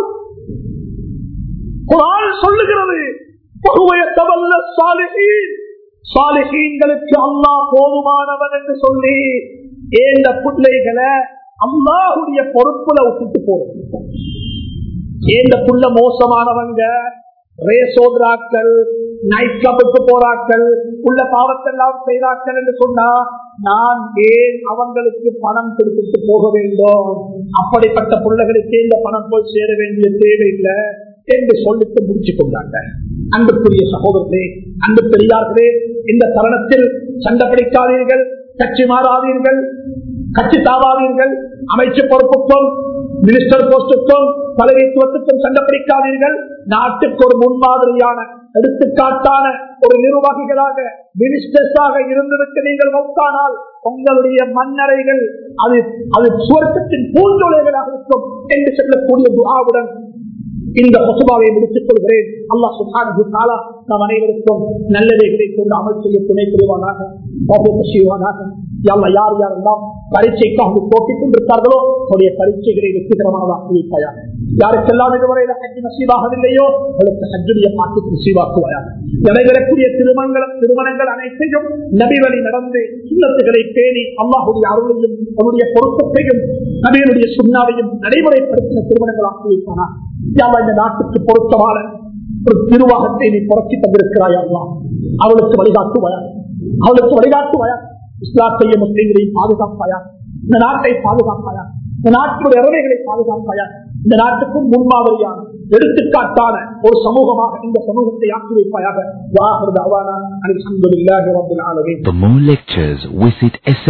குரான் சொல்லுகிறது சாலிஹீன்களுக்கு அல்லா போதுமானவன் என்று சொல்லி ஏந்த பிள்ளைகளை அல்லாஹுடைய பொறுப்புல விட்டுட்டு போறது ஏந்த புள்ள மோசமானவங்க ரேசோதராக்கள் நைட் கிளப்புக்கு போறாக்கள் உள்ள பாவத்தெல்லாம் செய்தாக்கள் என்று சொன்னா நான் ஏன் அவங்களுக்கு பணம் கொடுத்துட்டு போக வேண்டும் அப்படிப்பட்ட பிள்ளைகளுக்கு இந்த பணம் போய் சேர வேண்டிய தேவையில்லை என்று சொல்லிட்டு முடிச்சு கொண்டாங்க அன்புக்குரிய சகோதரர்களே அன்பு பெரியார்களே இந்த தருணத்தில் சண்டை பிடிக்காதீர்கள் கட்சி மாறாதீர்கள் கட்சி தாவாதீர்கள் அமைச்சு பொறுப்புக்கும் மினிஸ்டர் போஸ்டுக்கும் தலைமைத்துவத்துக்கும் சண்டை பிடிக்காதீர்கள் நாட்டுக்கு ஒரு முன்மாதிரியான எடுத்துக்காட்டான ஒரு நிர்வாகிகளாக மினிஸ்டர்ஸாக இருந்ததற்கு நீங்கள் மௌத்தானால் உங்களுடைய மன்னரைகள் அது அது சுவர்க்கத்தின் பூந்தொலைகளாக இருக்கும் என்று சொல்லக்கூடிய துவாவுடன் இந்த பசுபாவை முடித்துக் கொள்கிறேன் அல்லா சுகான நாம் அனைவருக்கும் நல்லவைகளை கொண்டு அமல் செய்ய துணை புரிவானாக செய்வானாக யார் யார் யாரெல்லாம் பரீட்சைக்காக போட்டிக் கொண்டிருக்கார்களோ அவருடைய பரீட்சைகளை வெற்றிகரமாக ஆக்கிவிட்டாயா யாருக்கெல்லாம் இதுவரையில் ஹஜ் நசீவாகவில்லையோ அவளுக்கு ஹஜ்ஜுடைய பாட்டு நசீவாக்குவாயாக நடைபெறக்கூடிய திருமணங்கள் திருமணங்கள் அனைத்தையும் நபி வழி நடந்து சுண்ணத்துகளை பேணி அல்லாஹுடைய அருளையும் அவருடைய பொருத்தத்தையும் நபியனுடைய சுண்ணாவையும் நடைமுறைப்படுத்தின திருமணங்கள் ஆக்கி வைப்பானா யாவா இந்த நாட்டுக்கு பொருத்தமான ஒரு நிர்வாகத்தை நீ புரட்சி தந்திருக்கிறாய் அல்லா அவளுக்கு வழிகாட்டுவாயா அவளுக்கு வழிகாட்டுவாயா இஸ்லாத்தையும் முஸ்லீம்களையும் பாதுகாப்பாயா இந்த நாட்டை பாதுகாப்பாயா இந்த நாட்டுடைய இறவைகளை பாதுகாப்பாயா இந்த நாட்டுக்கும் முன்மாதிரியான எடுத்துக்காட்டான ஒரு சமூகமாக இந்த சமூகத்தை ஆக்கி வைப்பாயாக வாஹர் அவானா அலி அஹமதுல்லாஹி ரப்பில் ஆலமீன் For more lectures, visit